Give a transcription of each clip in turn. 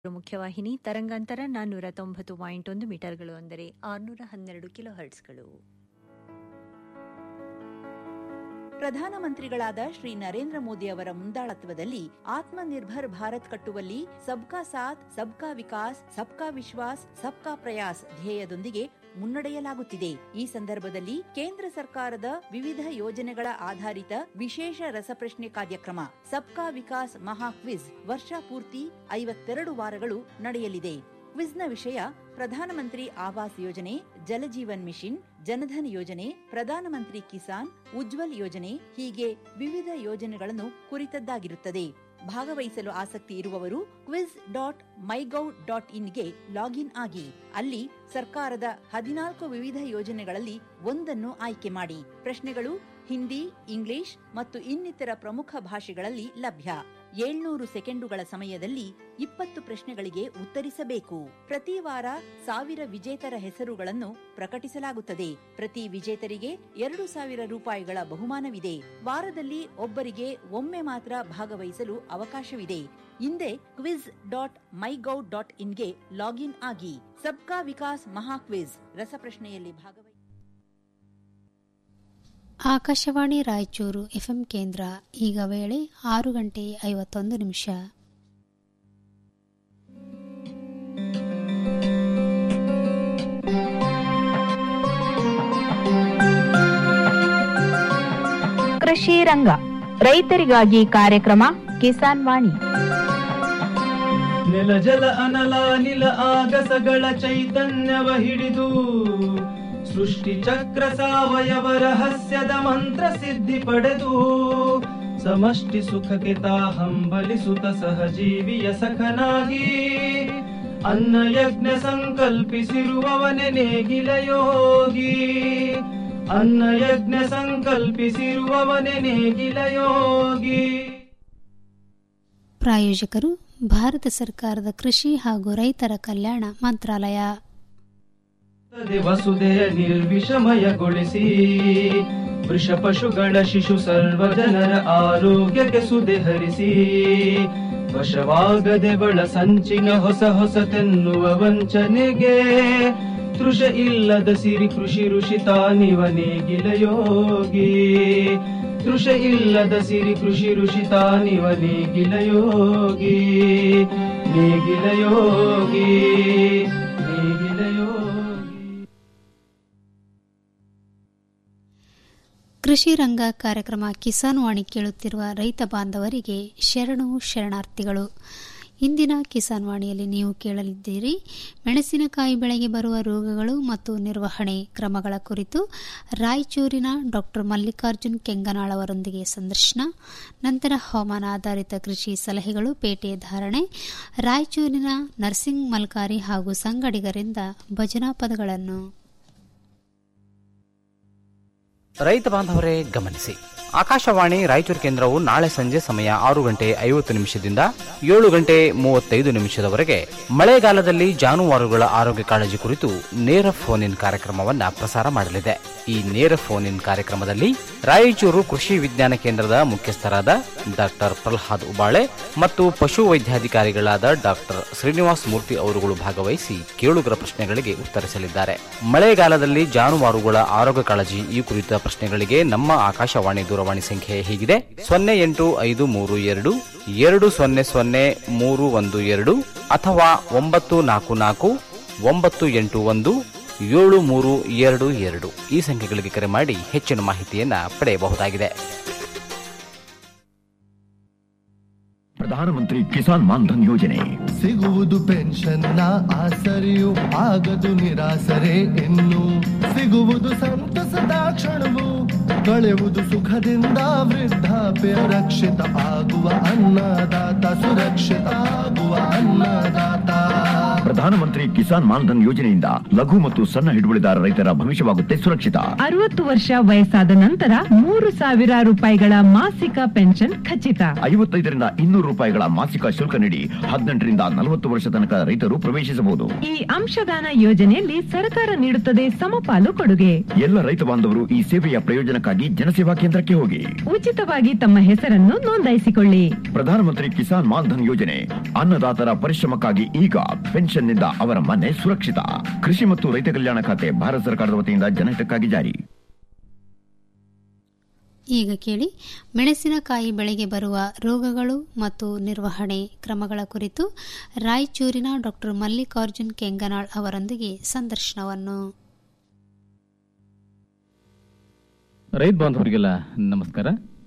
ಮುಖ್ಯವಾಹಿನಿ ತರಂಗಾಂತರ ನಾನ್ನೂರ ತೊಂಬತ್ತು ಪಾಯಿಂಟ್ ಒಂದು ಮೀಟರ್ಗಳು ಅಂದರೆ ಆರುನೂರ ಹನ್ನೆರಡು ಕಿಲೋ ಹರ್ಟ್ಸ್ಗಳು ಪ್ರಧಾನಮಂತ್ರಿಗಳಾದ ಶ್ರೀ ನರೇಂದ್ರ ಮೋದಿ ಅವರ ಮುಂದಾಳತ್ವದಲ್ಲಿ ಆತ್ಮನಿರ್ಭರ್ ಭಾರತ್ ಕಟ್ಟುವಲ್ಲಿ ಸಬ್ಕಾ ಸಾಥ್ ಸಬ್ಕಾ ವಿಕಾಸ್ ಸಬ್ಕಾ ವಿಶ್ವಾಸ್ ಸಬ್ಕಾ ಪ್ರಯಾಸ್ ಧ್ಯೇಯದೊಂದಿಗೆ ಮುನ್ನಡೆಯಲಾಗುತ್ತಿದೆ ಈ ಸಂದರ್ಭದಲ್ಲಿ ಕೇಂದ್ರ ಸರ್ಕಾರದ ವಿವಿಧ ಯೋಜನೆಗಳ ಆಧಾರಿತ ವಿಶೇಷ ರಸಪ್ರಶ್ನೆ ಕಾರ್ಯಕ್ರಮ ಸಬ್ಕಾ ವಿಕಾಸ್ ಮಹಾ ಕ್ವಿಜ್ ವರ್ಷ ಪೂರ್ತಿ ಐವತ್ತೆರಡು ವಾರಗಳು ನಡೆಯಲಿದೆ ಕ್ವಿಜ್ನ ವಿಷಯ ಪ್ರಧಾನಮಂತ್ರಿ ಆವಾಸ್ ಯೋಜನೆ ಜಲಜೀವನ್ ಮಿಷನ್ ಜನಧನ್ ಯೋಜನೆ ಪ್ರಧಾನಮಂತ್ರಿ ಕಿಸಾನ್ ಉಜ್ವಲ್ ಯೋಜನೆ ಹೀಗೆ ವಿವಿಧ ಯೋಜನೆಗಳನ್ನು ಕುರಿತದ್ದಾಗಿರುತ್ತದೆ ಭಾಗವಹಿಸಲು ಆಸಕ್ತಿ ಇರುವವರು ಕ್ವಿಜ್ ಡಾಟ್ ಮೈಗೌ ಡಾಟ್ ಇನ್ಗೆ ಲಾಗಿನ್ ಆಗಿ ಅಲ್ಲಿ ಸರ್ಕಾರದ ಹದಿನಾಲ್ಕು ವಿವಿಧ ಯೋಜನೆಗಳಲ್ಲಿ ಒಂದನ್ನು ಆಯ್ಕೆ ಮಾಡಿ ಪ್ರಶ್ನೆಗಳು ಹಿಂದಿ ಇಂಗ್ಲಿಷ್ ಮತ್ತು ಇನ್ನಿತರ ಪ್ರಮುಖ ಭಾಷೆಗಳಲ್ಲಿ ಲಭ್ಯ ಏಳ್ನೂರು ಸೆಕೆಂಡುಗಳ ಸಮಯದಲ್ಲಿ ಇಪ್ಪತ್ತು ಪ್ರಶ್ನೆಗಳಿಗೆ ಉತ್ತರಿಸಬೇಕು ಪ್ರತಿ ವಾರ ಸಾವಿರ ವಿಜೇತರ ಹೆಸರುಗಳನ್ನು ಪ್ರಕಟಿಸಲಾಗುತ್ತದೆ ಪ್ರತಿ ವಿಜೇತರಿಗೆ ಎರಡು ಸಾವಿರ ರೂಪಾಯಿಗಳ ಬಹುಮಾನವಿದೆ ವಾರದಲ್ಲಿ ಒಬ್ಬರಿಗೆ ಒಮ್ಮೆ ಮಾತ್ರ ಭಾಗವಹಿಸಲು ಅವಕಾಶವಿದೆ ಹಿಂದೆ ಕ್ವಿಜ್ ಡಾಟ್ ಮೈಗೌ ಡಾಟ್ ಇನ್ಗೆ ಲಾಗಿನ್ ಆಗಿ ಸಬ್ಕಾ ವಿಕಾಸ್ ಮಹಾ ಕ್ವಿಜ್ ರಸಪ್ರಶ್ನೆಯಲ್ಲಿ ಭಾಗವಹಿಸಿ ಆಕಾಶವಾಣಿ ರಾಯಚೂರು ಎಫ್ಎಂ ಕೇಂದ್ರ ಈಗ ವೇಳೆ ಆರು ಗಂಟೆ ಐವತ್ತೊಂದು ನಿಮಿಷ ಕೃಷಿ ರಂಗ ರೈತರಿಗಾಗಿ ಕಾರ್ಯಕ್ರಮ ಕಿಸಾನ್ ವಾಣಿ ನೆಲ ಜಲ ಅನಲ ನಿಲ ಆಗಸಗಳ ಚೈತನ್ಯವ ಹಿಡಿದು ಸೃಷ್ಟಿ ಚಕ್ರ ಸಾವಯವ ರಹಸ್ಯದ ಮಂತ್ರ ಸಿದ್ಧಿ ಪಡೆದು ಸಮಷ್ಟಿ ಸುಖಕ್ಕೆ ತಾ ಹಂಬಲಿಸುತ್ತ ಸಹಜೀವಿಯ ಸಖನಾಗಿ ಅನ್ನ ಯಜ್ಞ ಸಂಕಲ್ಪಿಸಿರುವವನೆ ನೇಗಿಲ ಯೋಗಿ ಅನ್ನ ಯಜ್ಞ ಸಂಕಲ್ಪಿಸಿರುವವನೆ ನೇಗಿಲ ಯೋಗಿ ಪ್ರಾಯೋಜಕರು ಭಾರತ ಸರ್ಕಾರದ ಕೃಷಿ ಹಾಗೂ ರೈತರ ಕಲ್ಯಾಣ ಮಂತ್ರಾಲಯ ತದೆ ವಸುದೆಯ ನಿರ್ವಿಷಮಯಗೊಳಿಸಿ ವೃಷ ಪಶುಗಳ ಶಿಶು ಸರ್ವ ಜನರ ಆರೋಗ್ಯಕ್ಕೆ ಸುದೆ ಹರಿಸಿ ವಶವಾಗದೆ ಬಳ ಸಂಚಿನ ಹೊಸ ಹೊಸತೆನ್ನುವ ವಂಚನೆಗೆ ತೃಷ ಇಲ್ಲದ ಸಿರಿ ಕೃಷಿ ಋಷಿ ತಾನಿವ ನೇಗಿಲ ಯೋಗಿ ತೃಷ ಇಲ್ಲದ ಸಿರಿ ಕೃಷಿ ಋಷಿ ತಾನಿವ ನೇಗಿಲ ಯೋಗಿ ನೇಗಿಲ ಯೋಗಿ ನೇಗಿಲ ಯೋಗಿ ಕೃಷಿ ರಂಗ ಕಾರ್ಯಕ್ರಮ ಕಿಸಾನ್ ವಾಣಿ ಕೇಳುತ್ತಿರುವ ರೈತ ಬಾಂಧವರಿಗೆ ಶರಣು ಶರಣಾರ್ಥಿಗಳು ಇಂದಿನ ಕಿಸಾನ್ ವಾಣಿಯಲ್ಲಿ ನೀವು ಕೇಳಲಿದ್ದೀರಿ ಮೆಣಸಿನಕಾಯಿ ಬೆಳೆಗೆ ಬರುವ ರೋಗಗಳು ಮತ್ತು ನಿರ್ವಹಣೆ ಕ್ರಮಗಳ ಕುರಿತು ರಾಯಚೂರಿನ ಡಾಕ್ಟರ್ ಮಲ್ಲಿಕಾರ್ಜುನ್ ಕೆಂಗನಾಳ್ ಅವರೊಂದಿಗೆ ಸಂದರ್ಶನ ನಂತರ ಹವಾಮಾನ ಆಧಾರಿತ ಕೃಷಿ ಸಲಹೆಗಳು ಪೇಟೆ ಧಾರಣೆ ರಾಯಚೂರಿನ ನರ್ಸಿಂಗ್ ಮಲ್ಕಾರಿ ಹಾಗೂ ಸಂಗಡಿಗರಿಂದ ಭಜನಾ ಪದಗಳನ್ನು ರೈತ ಬಾಂಧವರೇ ಗಮನಿಸಿ ಆಕಾಶವಾಣಿ ರಾಯಚೂರು ಕೇಂದ್ರವು ನಾಳೆ ಸಂಜೆ ಸಮಯ ಆರು ಗಂಟೆ ಐವತ್ತು ನಿಮಿಷದಿಂದ ಏಳು ಗಂಟೆ ಮೂವತ್ತೈದು ನಿಮಿಷದವರೆಗೆ ಮಳೆಗಾಲದಲ್ಲಿ ಜಾನುವಾರುಗಳ ಆರೋಗ್ಯ ಕಾಳಜಿ ಕುರಿತು ನೇರ ಫೋನ್ ಇನ್ ಕಾರ್ಯಕ್ರಮವನ್ನು ಪ್ರಸಾರ ಮಾಡಲಿದೆ ಈ ನೇರ ಫೋನ್ ಇನ್ ಕಾರ್ಯಕ್ರಮದಲ್ಲಿ ರಾಯಚೂರು ಕೃಷಿ ವಿಜ್ಞಾನ ಕೇಂದ್ರದ ಮುಖ್ಯಸ್ಥರಾದ ಡಾಕ್ಟರ್ ಪ್ರಲ್ಹಾದ್ ಉಬಾಳೆ ಮತ್ತು ಪಶು ವೈದ್ಯಾಧಿಕಾರಿಗಳಾದ ಡಾಕ್ಟರ್ ಶ್ರೀನಿವಾಸ್ ಮೂರ್ತಿ ಅವರುಗಳು ಭಾಗವಹಿಸಿ ಕೇಳುಗರ ಪ್ರಶ್ನೆಗಳಿಗೆ ಉತ್ತರಿಸಲಿದ್ದಾರೆ ಮಳೆಗಾಲದಲ್ಲಿ ಜಾನುವಾರುಗಳ ಆರೋಗ್ಯ ಕಾಳಜಿ ಈ ಕುರಿತ ಪ್ರಶ್ನೆಗಳಿಗೆ ನಮ್ಮ ಆಕಾಶವಾಣಿ ದೂರವಾಣಿ ಸಂಖ್ಯೆ ಹೀಗಿದೆ ಸೊನ್ನೆ ಎಂಟು ಐದು ಮೂರು ಎರಡು ಎರಡು ಸೊನ್ನೆ ಸೊನ್ನೆ ಮೂರು ಒಂದು ಎರಡು ಅಥವಾ ಒಂಬತ್ತು ನಾಲ್ಕು ನಾಲ್ಕು ಒಂಬತ್ತು ಎಂಟು ಒಂದು ಏಳು ಮೂರು ಎರಡು ಎರಡು ಈ ಸಂಖ್ಯೆಗಳಿಗೆ ಕರೆ ಮಾಡಿ ಹೆಚ್ಚಿನ ಮಾಹಿತಿಯನ್ನ ಪಡೆಯಬಹುದಾಗಿದೆ ಪ್ರಧಾನಮಂತ್ರಿ ಕಿಸಾನ್ ಮಾನ್ಧನ್ ಯೋಜನೆ ಸಿಗುವುದು ಪೆನ್ಷನ್ನ ಆಸರೆಯು ಆಗದು ನಿರಾಸರೆ ಇನ್ನು ಸಿಗುವುದು ಸಂತಸದ ಕ್ಷಣವು ಕಳೆಯುವುದು ಸುಖದಿಂದ ವೃದ್ಧಾಪ್ಯ ರಕ್ಷಿತ ಆಗುವ ಅನ್ನದಾತ ಸುರಕ್ಷಿತ ಆಗುವ ಅನ್ನದಾತ ಪ್ರಧಾನಮಂತ್ರಿ ಕಿಸಾನ್ ಮಾನ್ಧನ್ ಯೋಜನೆಯಿಂದ ಲಘು ಮತ್ತು ಸಣ್ಣ ಹಿಡುವಳಿದಾರ ರೈತರ ಭವಿಷ್ಯವಾಗುತ್ತೆ ಸುರಕ್ಷಿತ ಅರವತ್ತು ವರ್ಷ ವಯಸ್ಸಾದ ನಂತರ ಮೂರು ಸಾವಿರ ರೂಪಾಯಿಗಳ ಮಾಸಿಕ ಪೆನ್ಷನ್ ಖಚಿತ ಐವತ್ತೈದರಿಂದ ಇನ್ನೂರು ರೂಪಾಯಿಗಳ ಮಾಸಿಕ ಶುಲ್ಕ ನೀಡಿ ಹದಿನೆಂಟರಿಂದ ನಲವತ್ತು ವರ್ಷ ತನಕ ರೈತರು ಪ್ರವೇಶಿಸಬಹುದು ಈ ಅಂಶದಾನ ಯೋಜನೆಯಲ್ಲಿ ಸರ್ಕಾರ ನೀಡುತ್ತದೆ ಸಮಪಾಲು ಕೊಡುಗೆ ಎಲ್ಲ ರೈತ ಬಾಂಧವರು ಈ ಸೇವೆಯ ಪ್ರಯೋಜನಕ್ಕಾಗಿ ಜನಸೇವಾ ಕೇಂದ್ರಕ್ಕೆ ಹೋಗಿ ಉಚಿತವಾಗಿ ತಮ್ಮ ಹೆಸರನ್ನು ನೋಂದಾಯಿಸಿಕೊಳ್ಳಿ ಪ್ರಧಾನಮಂತ್ರಿ ಕಿಸಾನ್ ಮಾನ್ಧನ್ ಯೋಜನೆ ಅನ್ನದಾತರ ಪರಿಶ್ರಮಕ್ಕಾಗಿ ಈಗ ಪೆನ್ಷನ್ನಿಂದ ಅವರ ಮನೆ ಸುರಕ್ಷಿತ ಕೃಷಿ ಮತ್ತು ರೈತ ಕಲ್ಯಾಣ ಖಾತೆ ಭಾರತ ಸರ್ಕಾರದ ವತಿಯಿಂದ ಜನಹಿತಕ್ಕಾಗಿ ಜಾರಿ ಈಗ ಕೇಳಿ ಮೆಣಸಿನಕಾಯಿ ಬೆಳೆಗೆ ಬರುವ ರೋಗಗಳು ಮತ್ತು ನಿರ್ವಹಣೆ ಕ್ರಮಗಳ ಕುರಿತು ರಾಯಚೂರಿನ ಡಾಕ್ಟರ್ ಮಲ್ಲಿಕಾರ್ಜುನ್ ಕೆಂಗನಾಳ್ ಅವರೊಂದಿಗೆ ಸಂದರ್ಶನವನ್ನು ರೈತ ಬಾಂಧವರಿಗೆಲ್ಲ ನಮಸ್ಕಾರ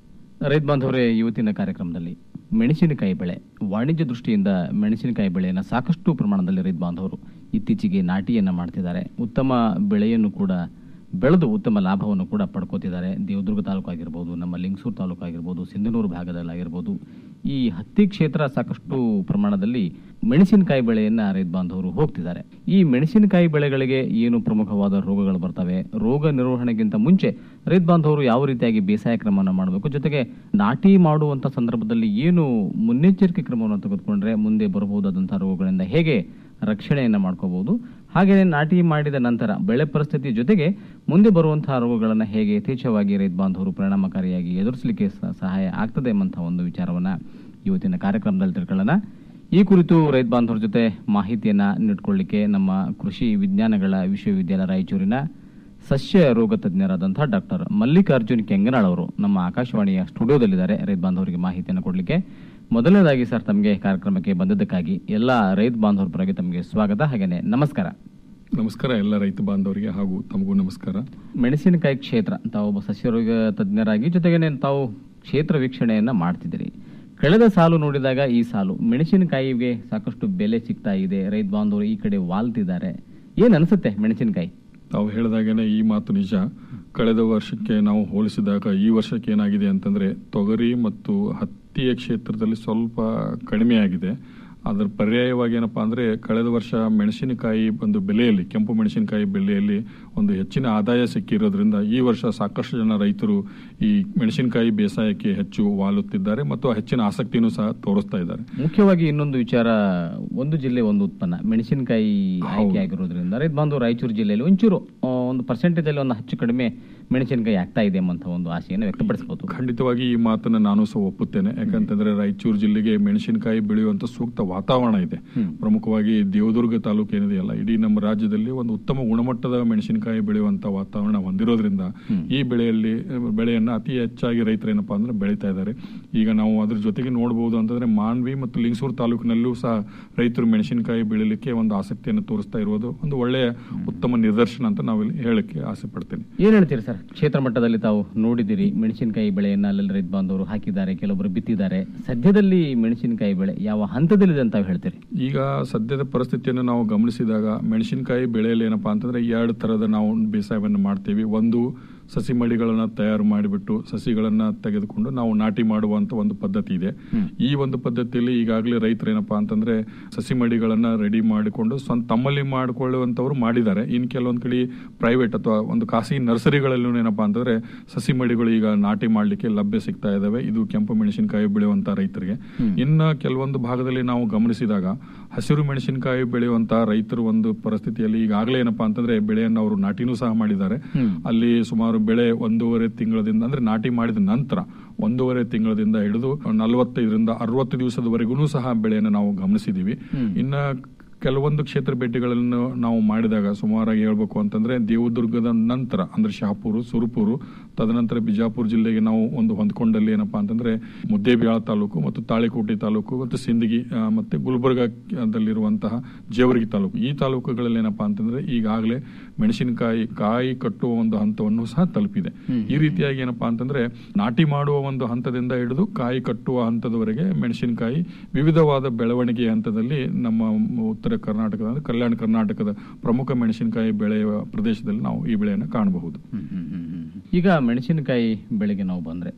ರೈತ ಬಾಂಧವರೇ ಇವತ್ತಿನ ಕಾರ್ಯಕ್ರಮದಲ್ಲಿ ಮೆಣಸಿನಕಾಯಿ ಬೆಳೆ ವಾಣಿಜ್ಯ ದೃಷ್ಟಿಯಿಂದ ಮೆಣಸಿನಕಾಯಿ ಬೆಳೆಯನ್ನು ಸಾಕಷ್ಟು ಪ್ರಮಾಣದಲ್ಲಿ ರೈತ ಬಾಂಧವರು ಇತ್ತೀಚೆಗೆ ನಾಟಿಯನ್ನು ಮಾಡ್ತಿದ್ದಾರೆ ಉತ್ತಮ ಬೆಳೆಯನ್ನು ಕೂಡ ಬೆಳೆದು ಉತ್ತಮ ಲಾಭವನ್ನು ಕೂಡ ಪಡ್ಕೋತಿದ್ದಾರೆ ದೇವದುರ್ಗ ತಾಲೂಕು ಆಗಿರ್ಬೋದು ನಮ್ಮ ಲಿಂಗಸೂರು ತಾಲೂಕು ಆಗಿರ್ಬೋದು ಸಿಂಧನೂರು ಭಾಗದಲ್ಲಿ ಆಗಿರ್ಬೋದು ಈ ಹತ್ತಿ ಕ್ಷೇತ್ರ ಸಾಕಷ್ಟು ಪ್ರಮಾಣದಲ್ಲಿ ಮೆಣಸಿನಕಾಯಿ ಬೆಳೆಯನ್ನು ರೈತ ಬಾಂಧವರು ಹೋಗ್ತಿದ್ದಾರೆ ಈ ಮೆಣಸಿನಕಾಯಿ ಬೆಳೆಗಳಿಗೆ ಏನು ಪ್ರಮುಖವಾದ ರೋಗಗಳು ಬರ್ತವೆ ರೋಗ ನಿರ್ವಹಣೆಗಿಂತ ಮುಂಚೆ ರೈತ ಬಾಂಧವರು ಯಾವ ರೀತಿಯಾಗಿ ಬೇಸಾಯ ಕ್ರಮವನ್ನು ಮಾಡಬೇಕು ಜೊತೆಗೆ ನಾಟಿ ಮಾಡುವಂಥ ಸಂದರ್ಭದಲ್ಲಿ ಏನು ಮುನ್ನೆಚ್ಚರಿಕೆ ಕ್ರಮವನ್ನು ತೆಗೆದುಕೊಂಡ್ರೆ ಮುಂದೆ ಬರಬಹುದಾದಂಥ ರೋಗಗಳಿಂದ ಹೇಗೆ ರಕ್ಷಣೆಯನ್ನು ಮಾಡ್ಕೋಬಹುದು ಹಾಗೆಯೇ ನಾಟಿ ಮಾಡಿದ ನಂತರ ಬೆಳೆ ಪರಿಸ್ಥಿತಿ ಜೊತೆಗೆ ಮುಂದೆ ಬರುವಂತಹ ರೋಗಗಳನ್ನು ಹೇಗೆ ಯಥೇಚ್ಛವಾಗಿ ರೈತ ಬಾಂಧವರು ಪರಿಣಾಮಕಾರಿಯಾಗಿ ಎದುರಿಸಲಿಕ್ಕೆ ಸ- ಸಹಾಯ ಆಗ್ತದೆ ಎಂಬಂತಹ ಒಂದು ವಿಚಾರವನ್ನ ಇವತ್ತಿನ ಕಾರ್ಯಕ್ರಮದಲ್ಲಿ ತಿಳ್ಕೊಳ್ಳೋಣ ಈ ಕುರಿತು ರೈತ ಬಾಂಧವರ ಜೊತೆ ಮಾಹಿತಿಯನ್ನ ನೀಡ್ಕೊಳ್ಳಿಕ್ಕೆ ನಮ್ಮ ಕೃಷಿ ವಿಜ್ಞಾನಗಳ ವಿಶ್ವವಿದ್ಯಾಲಯ ರಾಯಚೂರಿನ ಸಸ್ಯ ರೋಗ ತಜ್ಞರಾದಂತಹ ಡಾಕ್ಟರ್ ಮಲ್ಲಿಕಾರ್ಜುನ್ ಕೆಂಗನಾಳ್ ಅವರು ನಮ್ಮ ಆಕಾಶವಾಣಿಯ ಸ್ಟುಡಿಯೋದಲ್ಲಿದ್ದಾರೆ ರೈತ ಬಾಂಧವರಿಗೆ ಮಾಹಿತಿಯನ್ನು ಕೊಡಲಿಕ್ಕೆ ಮೊದಲನೇದಾಗಿ ಸರ್ ತಮಗೆ ಕಾರ್ಯಕ್ರಮಕ್ಕೆ ಬಂದದ್ದಕ್ಕಾಗಿ ಎಲ್ಲ ರೈತ ಬಾಂಧವರ ಪರವಾಗಿ ತಮಗೆ ಸ್ವಾಗತ ಹಾಗೇನೆ ನಮಸ್ಕಾರ ನಮಸ್ಕಾರ ಎಲ್ಲ ರೈತ ಬಾಂಧವರಿಗೆ ಹಾಗೂ ತಮಗೂ ನಮಸ್ಕಾರ ಮೆಣಸಿನಕಾಯಿ ಕ್ಷೇತ್ರ ತಾವು ಒಬ್ಬ ಸಸ್ಯರೋಗ ತಜ್ಞರಾಗಿ ಜೊತೆಗೇನೆ ತಾವು ಕ್ಷೇತ್ರ ವೀಕ್ಷಣೆಯನ್ನ ಮಾಡ್ತಿದ್ದೀರಿ ಕಳೆದ ಸಾಲು ನೋಡಿದಾಗ ಈ ಸಾಲು ಮೆಣಸಿನಕಾಯಿಗೆ ಸಾಕಷ್ಟು ಬೆಲೆ ಸಿಗ್ತಾ ಇದೆ ರೈತ ಬಾಂಧವರು ಈ ಕಡೆ ವಾಲ್ತಿದ್ದಾರೆ ಏನ್ ಅನ್ಸುತ್ತೆ ಮೆಣಸಿನಕಾಯಿ ತಾವು ಹೇಳಿದಾಗೇನೆ ಈ ಮಾತು ನಿಜ ಕಳೆದ ವರ್ಷಕ್ಕೆ ನಾವು ಹೋಲಿಸಿದಾಗ ಈ ವರ್ಷಕ್ಕೆ ಏನಾಗಿದೆ ಅಂತಂದ್ರೆ ತೊಗರಿ ಮತ್ತು ಹತ್ತಿಯ ಕ್ಷೇತ್ರದಲ್ಲಿ ಸ್ವಲ್ಪ ಕಡಿಮೆ ಆಗಿದೆ ಅದರ ಪರ್ಯಾಯವಾಗಿ ಏನಪ್ಪಾ ಅಂದ್ರೆ ಕಳೆದ ವರ್ಷ ಮೆಣಸಿನಕಾಯಿ ಒಂದು ಬೆಲೆಯಲ್ಲಿ ಕೆಂಪು ಮೆಣಸಿನಕಾಯಿ ಬೆಲೆಯಲ್ಲಿ ಒಂದು ಹೆಚ್ಚಿನ ಆದಾಯ ಸಿಕ್ಕಿರೋದ್ರಿಂದ ಈ ವರ್ಷ ಸಾಕಷ್ಟು ಜನ ರೈತರು ಈ ಮೆಣಸಿನಕಾಯಿ ಬೇಸಾಯಕ್ಕೆ ಹೆಚ್ಚು ವಾಲುತ್ತಿದ್ದಾರೆ ಮತ್ತು ಹೆಚ್ಚಿನ ಆಸಕ್ತಿನೂ ಸಹ ತೋರಿಸ್ತಾ ಇದ್ದಾರೆ ಮುಖ್ಯವಾಗಿ ಇನ್ನೊಂದು ವಿಚಾರ ಒಂದು ಜಿಲ್ಲೆ ಒಂದು ಉತ್ಪನ್ನ ಮೆಣಸಿನಕಾಯಿ ಆಯ್ಕೆ ಆಗಿರೋದ್ರಿಂದ ರೈತ ಬಾಂಧವರು ರಾಯಚೂರು ಜಿಲ್ಲೆಯಲ್ಲಿ ಒಂಚೂರು ಆ, ಒಂದು ಪರ್ಸೆಂಟೇಜ್ ಅಲ್ಲಿ ಒಂದು ಹೆಚ್ಚು ಕಡಿಮೆ ಮೆಣಸಿನಕಾಯಿ ಆಗ್ತಾ ಇದೆ ಎಂಬಂತ ಒಂದು ಆಶೆಯನ್ನು ವ್ಯಕ್ತಪಡಿಸಬಹುದು ಖಂಡಿತವಾಗಿ ಈ ಮಾತನ್ನ ನಾನು ಸಹ ಒಪ್ಪುತ್ತೇನೆ ಯಾಕಂತಂದ್ರೆ ರಾಯಚೂರು ಜಿಲ್ಲೆಗೆ ಮೆಣಸಿನಕಾಯಿ ಬೆಳೆಯುವಂತ ಸೂಕ್ತ ವಾತಾವರಣ ಇದೆ ಪ್ರಮುಖವಾಗಿ ದೇವದುರ್ಗ ತಾಲೂಕು ಏನಿದೆಯಲ್ಲ ಇಡೀ ನಮ್ಮ ರಾಜ್ಯದಲ್ಲಿ ಒಂದು ಉತ್ತಮ ಗುಣಮಟ್ಟದ ಮೆಣಸಿನಕಾಯಿ ಬೆಳೆಯುವಂತ ವಾತಾವರಣ ಹೊಂದಿರೋದ್ರಿಂದ ಈ ಬೆಳೆಯಲ್ಲಿ ಅಹ್, ಬೆಳೆಯನ್ನ ಅತಿ ಹೆಚ್ಚಾಗಿ ರೈತರು ಏನಪ್ಪಾ ಅಂದ್ರೆ ಬೆಳೀತಾ ಇದ್ದಾರೆ ಈಗ ನಾವು ಅದ್ರ ಜೊತೆಗೆ ನೋಡಬಹುದು ಅಂತಂದ್ರೆ ಮಾನ್ವಿ ಮತ್ತು ಲಿಂಗಸೂರು ತಾಲೂಕಿನಲ್ಲೂ ಸಹ ರೈತರು ಮೆಣಸಿನಕಾಯಿ ಬೆಳಿಲಿಕ್ಕೆ ಒಂದು ಆಸಕ್ತಿಯನ್ನು ತೋರಿಸ್ತಾ ಇರೋದು ಒಂದು ಒಳ್ಳೆಯ ಉತ್ತಮ ನಿದರ್ಶನ ಅಂತ ನಾವಿಲ್ಲಿ ಹೇಳಕ್ಕೆ ಆಸೆ ಪಡ್ತೇನೆ ಏನ್ ಹೇಳ್ತೀರಿ ಸರ್ ಕ್ಷೇತ್ರ ಮಟ್ಟದಲ್ಲಿ ತಾವು ನೋಡಿದಿರಿ ಮೆಣಸಿನಕಾಯಿ ಬೆಳೆಯನ್ನ ಅಲ್ಲೆಲ್ಲ ರೈತ ಬಾಂಧವರು ಹಾಕಿದ್ದಾರೆ ಕೆಲವೊಬ್ಬರು ಬಿತ್ತಿದ್ದಾರೆ ಸದ್ಯದಲ್ಲಿ ಮೆಣಸಿನಕಾಯಿ ಬೆಳೆ ಯಾವ ಹಂತದಲ್ಲಿದೆ ಅಂತ ತಾವು ಹೇಳ್ತೀರಿ ಈಗ ಸದ್ಯದ ಪರಿಸ್ಥಿತಿಯನ್ನು ನಾವು ಗಮನಿಸಿದಾಗ ಮೆಣಸಿನಕಾಯಿ ಬೆಳೆಯಲ್ಲಿ ಏನಪ್ಪಾ ಅಂತಂದ್ರೆ ಎರಡು ತರದ ನಾವು ಬೇಸಾಯವನ್ನು ಮಾಡ್ತೀವಿ ಒಂದು ಸಸಿ ಮಡಿಗಳನ್ನ ತಯಾರು ಮಾಡಿಬಿಟ್ಟು ಸಸಿಗಳನ್ನ ತೆಗೆದುಕೊಂಡು ನಾವು ನಾಟಿ ಮಾಡುವಂತ ಒಂದು ಪದ್ಧತಿ ಇದೆ ಈ ಒಂದು ಪದ್ಧತಿಯಲ್ಲಿ ಈಗಾಗಲೇ ರೈತರು ಏನಪ್ಪಾ ಅಂತಂದ್ರೆ ಸಸಿ ಮಡಿಗಳನ್ನ ರೆಡಿ ಮಾಡಿಕೊಂಡು ಸ್ವಂತ ತಮ್ಮಲ್ಲಿ ಮಾಡಿಕೊಳ್ಳುವಂತವ್ರು ಮಾಡಿದ್ದಾರೆ ಇನ್ ಕೆಲವೊಂದ್ ಕಡೆ ಪ್ರೈವೇಟ್ ಅಥವಾ ಒಂದು ಖಾಸಗಿ ನರ್ಸರಿಗಳಲ್ಲೂ ಏನಪ್ಪಾ ಅಂತಂದ್ರೆ ಸಸಿ ಮಡಿಗಳು ಈಗ ನಾಟಿ ಮಾಡ್ಲಿಕ್ಕೆ ಲಭ್ಯ ಸಿಗ್ತಾ ಇದಾವೆ ಇದು ಕೆಂಪು ಮೆಣಸಿನಕಾಯಿ ಬೆಳೆಯುವಂತ ರೈತರಿಗೆ ಇನ್ನ ಕೆಲವೊಂದು ಭಾಗದಲ್ಲಿ ನಾವು ಗಮನಿಸಿದಾಗ ಹಸಿರು ಮೆಣಸಿನಕಾಯಿ ಬೆಳೆಯುವಂತ ರೈತರು ಒಂದು ಪರಿಸ್ಥಿತಿಯಲ್ಲಿ ಈಗಾಗಲೇ ಏನಪ್ಪಾ ಅಂತಂದ್ರೆ ಬೆಳೆಯನ್ನು ಅವರು ನಾಟಿನೂ ಸಹ ಮಾಡಿದ್ದಾರೆ ಅಲ್ಲಿ ಸುಮಾರು ಬೆಳೆ ಒಂದೂವರೆ ತಿಂಗಳದಿಂದ ಅಂದ್ರೆ ನಾಟಿ ಮಾಡಿದ ನಂತರ ಒಂದೂವರೆ ತಿಂಗಳದಿಂದ ಹಿಡಿದು ನಲವತ್ತೈದರಿಂದ ಅರವತ್ತು ದಿವಸದವರೆಗೂ ಸಹ ಬೆಳೆಯನ್ನು ನಾವು ಗಮನಿಸಿದೀವಿ ಇನ್ನ ಕೆಲವೊಂದು ಕ್ಷೇತ್ರ ಭೇಟಿಗಳನ್ನು ನಾವು ಮಾಡಿದಾಗ ಸುಮಾರಾಗಿ ಹೇಳ್ಬೇಕು ಅಂತಂದ್ರೆ ದೇವದುರ್ಗದ ನಂತರ ಅಂದ್ರೆ ಶಹಾಪುರ ಸುರಪುರು ತದನಂತರ ಬಿಜಾಪುರ ಜಿಲ್ಲೆಗೆ ನಾವು ಒಂದು ಹೊಂದ್ಕೊಂಡಲ್ಲಿ ಏನಪ್ಪಾ ಅಂತಂದ್ರೆ ಮುದ್ದೇಬಿಹಾಳ ತಾಲೂಕು ಮತ್ತು ತಾಳಿಕೋಟೆ ತಾಲೂಕು ಮತ್ತು ಸಿಂದಗಿ ಆ, ಮತ್ತೆ ಗುಲ್ಬರ್ಗದಲ್ಲಿರುವಂತಹ ಜೇವರ್ಗಿ ತಾಲೂಕು ಈ ತಾಲೂಕುಗಳಲ್ಲಿ ಏನಪ್ಪಾ ಅಂತಂದ್ರೆ ಈಗಾಗಲೇ ಮೆಣಸಿನಕಾಯಿ ಕಾಯಿ ಕಟ್ಟುವ ಒಂದು ಹಂತವನ್ನು ಸಹ ತಲುಪಿದೆ ಈ ರೀತಿಯಾಗಿ ಏನಪ್ಪಾ ಅಂತಂದ್ರೆ ನಾಟಿ ಮಾಡುವ ಒಂದು ಹಂತದಿಂದ ಹಿಡಿದು ಕಾಯಿ ಕಟ್ಟುವ ಹಂತದವರೆಗೆ ಮೆಣಸಿನಕಾಯಿ ವಿವಿಧವಾದ ಬೆಳವಣಿಗೆ ಹಂತದಲ್ಲಿ ನಮ್ಮ ಉತ್ತರ ಕರ್ನಾಟಕದ ಅಂದ್ರೆ ಕಲ್ಯಾಣ ಕರ್ನಾಟಕದ ಪ್ರಮುಖ ಮೆಣಸಿನಕಾಯಿ ಬೆಳೆಯುವ ಪ್ರದೇಶದಲ್ಲಿ ನಾವು ಈ ಬೆಳೆಯನ್ನು ಕಾಣಬಹುದು ಈಗ ಮೆಣಸಿನಕಾಯಿ ಬೆಳೆಗೆ ನಾವು ಬಂದ್ರೆ